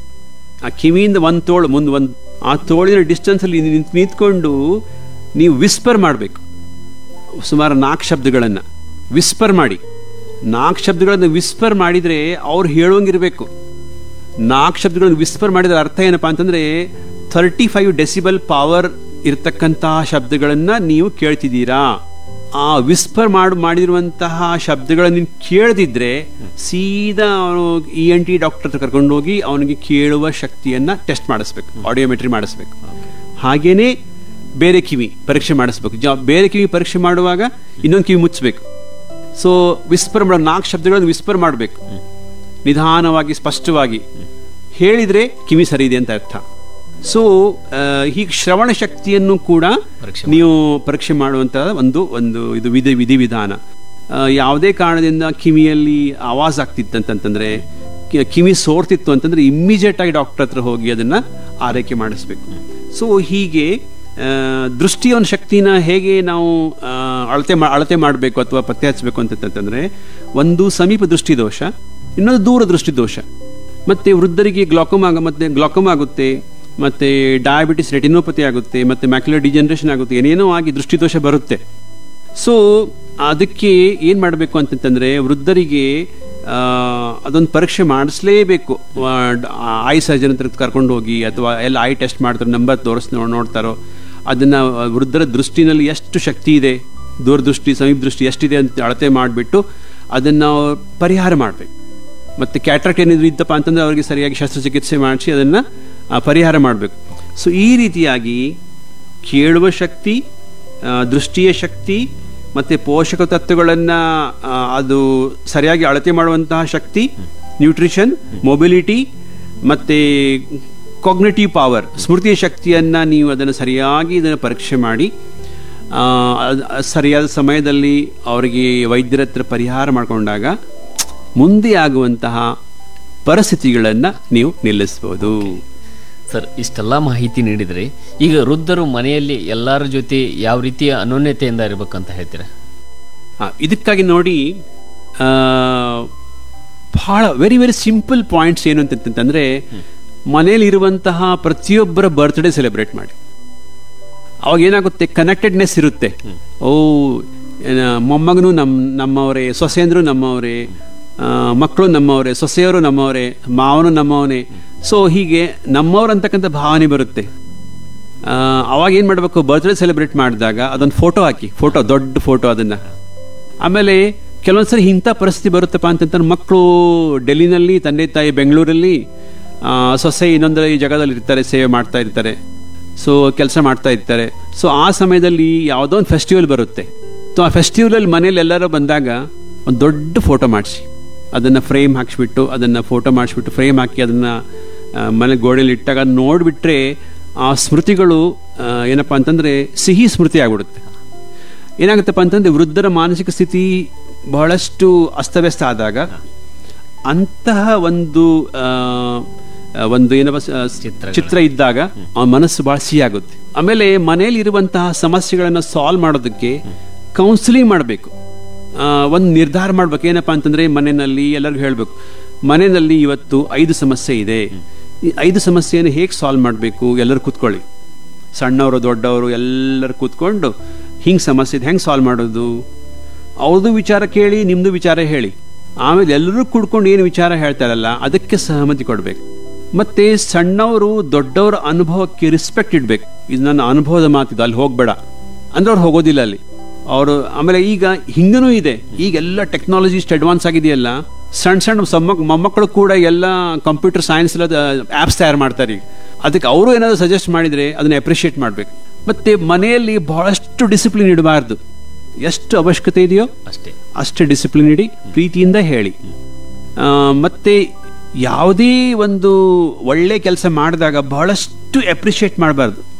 ಆ ಕಿವಿಯಿಂದ ಒಂದು ತೋಳು ಮುಂದೆ ಒಂದು ಆ ತೋಳಿನ ಡಿಸ್ಟೆನ್ಸ್ ಅಲ್ಲಿ ನಿಂತ್- ನಿಂತ್ಕೊಂಡು ನೀವು ವಿಸ್ಪರ್ ಮಾಡಬೇಕು ಸುಮಾರು ನಾಲ್ಕು ಶಬ್ದಗಳನ್ನು ವಿಸ್ಪರ್ ಮಾಡಿ ನಾಲ್ಕು ಶಬ್ದಗಳನ್ನು ವಿಸ್ಪರ್ ಮಾಡಿದ್ರೆ ಅವ್ರು ಹೇಳೋಂಗಿರ್ಬೇಕು ನಾಲ್ಕು ಶಬ್ದಗಳನ್ನು ವಿಸ್ಪರ್ ಮಾಡಿದ್ರೆ ಅರ್ಥ ಏನಪ್ಪಾ ಅಂತಂದ್ರೆ ಥರ್ಟಿ ಫೈವ್ ಡೆಸಿಬಲ್ ಪವರ್ ಇರತಕ್ಕಂತಹ ಶಬ್ದಗಳನ್ನ ನೀವು ಕೇಳ್ತಿದ್ದೀರಾ ಆ ವಿಸ್ಪರ್ ಮಾಡಿ ಮಾಡಿರುವಂತಹ ಶಬ್ದಗಳನ್ನು ನೀನು ಕೇಳದಿದ್ರೆ ಸೀದಾ ಅವನು ಇ ಎನ್ ಟಿ ಡಾಕ್ಟರ್ ಹತ್ರ ಕರ್ಕೊಂಡು ಹೋಗಿ ಅವನಿಗೆ ಕೇಳುವ ಶಕ್ತಿಯನ್ನ ಟೆಸ್ಟ್ ಮಾಡಿಸ್ಬೇಕು ಆಡಿಯೋಮೆಟ್ರಿ ಮಾಡಿಸ್ಬೇಕು ಹಾಗೇನೆ ಬೇರೆ ಕಿವಿ ಪರೀಕ್ಷೆ ಮಾಡಿಸ್ಬೇಕು ಜ- ಬೇರೆ ಕಿವಿ ಪರೀಕ್ಷೆ ಮಾಡುವಾಗ ಇನ್ನೊಂದು ಕಿವಿ ಮುಚ್ಚಬೇಕು ಸೊ ವಿಸ್ಪರ್ ಮಾಡೋ ನಾಲ್ಕು ಶಬ್ದಗಳನ್ನು ವಿಸ್ಪರ್ ಮಾಡಬೇಕು ನಿಧಾನವಾಗಿ ಸ್ಪಷ್ಟವಾಗಿ ಹೇಳಿದ್ರೆ ಕಿವಿ ಸರಿ ಇದೆ ಅಂತ ಅರ್ಥ ಸೊ ಹೀಗೆ ಶ್ರವಣ ಶಕ್ತಿಯನ್ನು ಕೂಡ ಪರೀಕ್ಷೆ ನೀವು ಪರೀಕ್ಷೆ ಮಾಡುವಂತಹ ಒಂದು ಒಂದು ಇದು ವಿಧಿ ವಿಧಿವಿಧಾನ ಆ, ಯಾವುದೇ ಕಾರಣದಿಂದ ಕಿವಿಯಲ್ಲಿ ಆವಾಜ್ ಆಗ್ತಿತ್ತಂತಂದ್ರೆ ಕಿ- ಕಿವಿ ಸೋರ್ತಿತ್ತು ಅಂತಂದ್ರೆ ಇಮ್ಮಿಡಿಯೇಟ್ ಆಗಿ ಡಾಕ್ಟರ್ ಹತ್ರ ಹೋಗಿ ಅದನ್ನ ಆರೈಕೆ ಮಾಡಿಸ್ಬೇಕು ಸೊ ಹೀಗೆ ಆ, ದೃಷ್ಟಿಯ ಒಂದು ಶಕ್ತಿನ ಹೇಗೆ ನಾವು ಆ, ಅಳತೆ ಮಾ- ಅಳತೆ ಮಾಡಬೇಕು ಅಥವಾ ಪತ್ತೆ ಹಚ್ಚಬೇಕು ಅಂತಂತಂದ್ರೆ ಒಂದು ಸಮೀಪ ದೃಷ್ಟಿ ದೋಷ ಇನ್ನೊಂದು ದೂರ ದೃಷ್ಟಿ ದೋಷ ಮತ್ತೆ ವೃದ್ಧರಿಗೆ ಗ್ಲಾಕೋಮ್ ಆಗ ಮತ್ತೆ ಗ್ಲಾಕೋಮ್ ಆಗುತ್ತೆ ಮತ್ತೆ ಡಯಾಬಿಟಿಸ್ ರೆಟಿನೋಪತಿ ಆಗುತ್ತೆ ಮತ್ತೆ ಮ್ಯಾಕ್ಯುಲರ್ ಡಿಜನರೇಷನ್ ಆಗುತ್ತೆ ಏನೇನೋ ಆಗಿ ದೃಷ್ಟಿದೋಷ ಬರುತ್ತೆ ಸೊ ಅದಕ್ಕೆ ಏನ್ ಮಾಡಬೇಕು ಅಂತಂತಂದ್ರೆ ವೃದ್ಧರಿಗೆ ಆ, ಅದೊಂದು ಪರೀಕ್ಷೆ ಮಾಡಿಸ್ಲೇಬೇಕು ಐ ಸರ್ಜನ್ ಹತ್ರ ಕರ್ಕೊಂಡು ಹೋಗಿ ಅಥವಾ ಎಲ್ಲ ಐ ಟೆಸ್ಟ್ ಮಾಡ್ತಾರೆ ನಂಬರ್ ತೋರಿಸ್ ನೋ- ನೋಡ್ತಾರೋ ಅದನ್ನ ವೃದ್ಧರ ದೃಷ್ಟಿನಲ್ಲಿ ಎಷ್ಟು ಶಕ್ತಿ ಇದೆ ದೂರದೃಷ್ಟಿ ಸಮೀಪ ದೃಷ್ಟಿ ಎಷ್ಟಿದೆ ಅಂತ ಅಳತೆ ಮಾಡಿಬಿಟ್ಟು ಅದನ್ನ ಪರಿಹಾರ ಮಾಡಬೇಕು ಮತ್ತೆ ಕ್ಯಾಟ್ರಾಕ್ಟ್ ಏನಿದ್ರು ಇದ್ದಪ್ಪ ಅಂತಂದ್ರೆ ಅವರಿಗೆ ಸರಿಯಾಗಿ ಶಸ್ತ್ರಚಿಕಿತ್ಸೆ ಮಾಡಿಸಿ ಅದನ್ನ ಆ, ಪರಿಹಾರ ಮಾಡಬೇಕು ಸೊ ಈ ರೀತಿಯಾಗಿ ಕೇಳುವ ಶಕ್ತಿ ಆ, ದೃಷ್ಟಿಯ ಶಕ್ತಿ ಮತ್ತೆ ಪೋಷಕ ತತ್ವಗಳನ್ನ ಆ, ಅದು ಸರಿಯಾಗಿ ಅಳತೆ ಮಾಡುವಂತಹ ಶಕ್ತಿ ನ್ಯೂಟ್ರಿಷನ್ ಮೊಬಿಲಿಟಿ ಮತ್ತೆ ಕಾಗ್ನೇಟಿವ್ ಪವರ್ ಸ್ಮೃತಿಯ ಶಕ್ತಿಯನ್ನ ನೀವು ಅದನ್ನು ಸರಿಯಾಗಿ ಇದನ್ನು ಪರೀಕ್ಷೆ ಮಾಡಿ ಆ, ಅದ್- ಸರಿಯಾದ ಸಮಯದಲ್ಲಿ ಅವರಿಗೆ ವೈದ್ಯರ ಹತ್ರ ಪರಿಹಾರ ಮಾಡಿಕೊಂಡಾಗ ಮುಂದೆ ಆಗುವಂತಹ ಪರಿಸ್ಥಿತಿಗಳನ್ನು ನೀವು ನಿಲ್ಲಿಸ್ಬೋದು ಸರ್ ಇಷ್ಟೆಲ್ಲ ಮಾಹಿತಿ ನೀಡಿದ್ರಿ ಈಗ ವೃದ್ಧರು ಮನೆಯಲ್ಲಿ ಎಲ್ಲರ ಜೊತೆ ಯಾವ ರೀತಿಯ ಅನೋನ್ಯತೆಯಿಂದ ಇರಬೇಕಂತ ಹೇಳ್ತೀರಾ ಆ, ಇದಕ್ಕಾಗಿ ನೋಡಿ ಆ, ಬಹಳ ವೆರಿ ವೆರಿ ಸಿಂಪಲ್ ಪಾಯಿಂಟ್ಸ್ ಏನು ಅಂತಂತಂದ್ರೆ ಮನೆಯಲ್ಲಿರುವಂತಹ ಪ್ರತಿಯೊಬ್ಬರ ಬರ್ತ್ಡೇ ಸೆಲೆಬ್ರೇಟ್ ಮಾಡಿ ಅವಾಗ ಏನಾಗುತ್ತೆ ಕನೆಕ್ಟೆಡ್ನೆಸ್ ಇರುತ್ತೆ ಓ ಏನ, ಮೊಮ್ಮಗನು ನಮ್ಮ ನಮ್ಮವರೇ ಸೊಸೆಂದ್ರು ನಮ್ಮವರೇ ಆ, ಮಕ್ಕಳು ನಮ್ಮವರೇ ಸೊಸೆಯವರು ನಮ್ಮವರೇ ಮಾವನು ನಮ್ಮವನೇ ಸೊ ಹೀಗೆ ನಮ್ಮವ್ರು ಅಂತಕ್ಕಂಥ ಭಾವನೆ ಬರುತ್ತೆ ಆ, ಅವಾಗ ಏನು ಮಾಡಬೇಕು ಬರ್ತ್ಡೇ ಸೆಲೆಬ್ರೇಟ್ ಮಾಡಿದಾಗ ಅದೊಂದು ಫೋಟೋ ಹಾಕಿ ಫೋಟೋ ದೊಡ್ಡ ಫೋಟೋ ಅದನ್ನ ಆಮೇಲೆ ಕೆಲವೊಂದ್ಸರಿ ಇಂಥ ಪರಿಸ್ಥಿತಿ ಬರುತ್ತಪ್ಪ ಅಂತಂದ್ರೆ ಮಕ್ಕಳು ಡೆಲ್ಲಿನಲ್ಲಿ ತಂದೆ ತಾಯಿ ಬೆಂಗಳೂರಲ್ಲಿ ಆ, ಸೊಸೆ ಇನ್ನೊಂದರ ಈ ಜಾಗದಲ್ಲಿ ಇರ್ತಾರೆ ಸೇವೆ ಮಾಡ್ತಾ ಇರ್ತಾರೆ ಸೊ ಕೆಲಸ ಮಾಡ್ತಾ ಇರ್ತಾರೆ ಸೊ ಆ ಸಮಯದಲ್ಲಿ ಯಾವುದೋ ಒಂದು ಫೆಸ್ಟಿವಲ್ ಬರುತ್ತೆ ಸೊ ಆ ಫೆಸ್ಟಿವಲಲ್ಲಿ ಮನೇಲಿ ಎಲ್ಲರೂ ಬಂದಾಗ ಒಂದು ದೊಡ್ಡ ಫೋಟೋ ಮಾಡಿಸಿ ಅದನ್ನು ಫ್ರೇಮ್ ಹಾಕ್ಸ್ಬಿಟ್ಟು ಅದನ್ನು ಫೋಟೋ ಮಾಡಿಸ್ಬಿಟ್ಟು ಫ್ರೇಮ್ ಹಾಕಿ ಅದನ್ನು ಮನೆ ಗೋಡೆಯಲ್ಲಿ ಇಟ್ಟಾಗ ಅದ್ ನೋಡ್ಬಿಟ್ರೆ ಆ ಸ್ಮೃತಿಗಳು ಆ, ಏನಪ್ಪಾ ಅಂತಂದ್ರೆ ಸಿಹಿ ಸ್ಮೃತಿ ಆಗ್ಬಿಡುತ್ತೆ ಏನಾಗುತ್ತಪ್ಪ ಅಂತಂದ್ರೆ ವೃದ್ಧರ ಮಾನಸಿಕ ಸ್ಥಿತಿ ಬಹಳಷ್ಟು ಅಸ್ತವ್ಯಸ್ತ ಆದಾಗ ಅಂತಹ ಒಂದು ಆ, ಆ, ಒಂದು ಏನಪ್ಪ ಸ- ಚಿತ್ರಗಳು. ಚಿತ್ರ ಇದ್ದಾಗ ಆ ಮನಸ್ಸು ಬಹಳ ಸಿಹಿ ಆಗುತ್ತೆ ಆಮೇಲೆ ಮನೆಯಲ್ಲಿ ಇರುವಂತಹ ಸಮಸ್ಯೆಗಳನ್ನು ಸಾಲ್ವ್ ಮಾಡೋದಕ್ಕೆ ಕೌನ್ಸಿಲಿಂಗ್ ಮಾಡಬೇಕು ಒಂದು ನಿರ್ಧಾರ ಮಾಡ್ಬೇಕು ಏನಪ್ಪಾ ಅಂತಂದ್ರೆ ಮನೆಯಲ್ಲಿ ಎಲ್ಲರಿಗೂ ಹೇಳಬೇಕು ಮನೆಯಲ್ಲಿ ಇವತ್ತು ಐದು ಸಮಸ್ಯೆ ಇದೆ ಈ ಐದು ಸಮಸ್ಯೆಯನ್ನು ಹೇಗೆ ಸಾಲ್ವ್ ಮಾಡಬೇಕು ಎಲ್ಲರೂ ಕೂತ್ಕೊಳ್ಳಿ ಸಣ್ಣವರು ದೊಡ್ಡವರು ಎಲ್ಲರೂ ಕೂತ್ಕೊಂಡು ಹಿಂಗೆ ಸಮಸ್ಯೆ ಇದೆ ಹೆಂಗೆ ಸಾಲ್ವ್ ಮಾಡೋದು ಅವ್ರದ್ದು ವಿಚಾರ ಕೇಳಿ ನಿಮ್ಮದು ವಿಚಾರ ಹೇಳಿ ಆಮೇಲೆ ಎಲ್ಲರೂ ಕುಡ್ಕೊಂಡು ಏನು ವಿಚಾರ ಹೇಳ್ತಾರಲ್ಲ ಅದಕ್ಕೆ ಸಹಮತಿ ಕೊಡಬೇಕು ಮತ್ತೆ ಸಣ್ಣವರು ದೊಡ್ಡವರ ಅನುಭವಕ್ಕೆ ರೆಸ್ಪೆಕ್ಟ್ ಇಡ್ಬೇಕು ಇದು ನನ್ನ ಅನುಭವದ ಮಾತಿದು ಅಲ್ಲಿ ಹೋಗ್ಬೇಡ ಅಂದ್ರೆ ಅವ್ರು ಹೋಗೋದಿಲ್ಲ ಅಲ್ಲಿ ಅವರು ಆಮೇಲೆ ಈಗ ಹಿಂಗನೂ ಇದೆ ಈಗೆಲ್ಲ ಟೆಕ್ನಾಲಜಿ ಇಷ್ಟು ಅಡ್ವಾನ್ಸ್ ಆಗಿದೆಯಲ್ಲ ಸಣ್ಣ ಸಣ್ಣ ಸಮ್ಮಕ್ ಮೊಮ್ಮಕ್ಕಳು ಕೂಡ ಎಲ್ಲ ಕಂಪ್ಯೂಟರ್ ಸೈನ್ಸ್ ಎಲ್ಲ ಆ್ಯಪ್ಸ್ ತಯಾರು ಮಾಡ್ತಾರೆ ಈಗ ಅದಕ್ಕೆ ಅವರು ಏನಾದ್ರು ಸಜೆಸ್ಟ್ ಮಾಡಿದ್ರೆ ಅದನ್ನ ಅಪ್ರಿಷಿಯೇಟ್ ಮಾಡಬೇಕು ಮತ್ತೆ ಮನೆಯಲ್ಲಿ ಬಹಳಷ್ಟು ಡಿಸಿಪ್ಲಿನ್ ಇಡಬಾರ್ದು ಎಷ್ಟು ಅವಶ್ಯಕತೆ ಇದೆಯೋ ಅಷ್ಟೇ ಅಷ್ಟೇ ಡಿಸಿಪ್ಲಿನ್ ಇಡಿ ಪ್ರೀತಿಯಿಂದ ಹೇಳಿ ಆ, ಮತ್ತೆ ಯಾವುದೇ ಒಂದು ಒಳ್ಳೆ ಕೆಲಸ ಮಾಡಿದಾಗ ಬಹಳಷ್ಟು ಅಪ್ರಿಷಿಯೇಟ್ ಮಾಡಬಾರ್ದು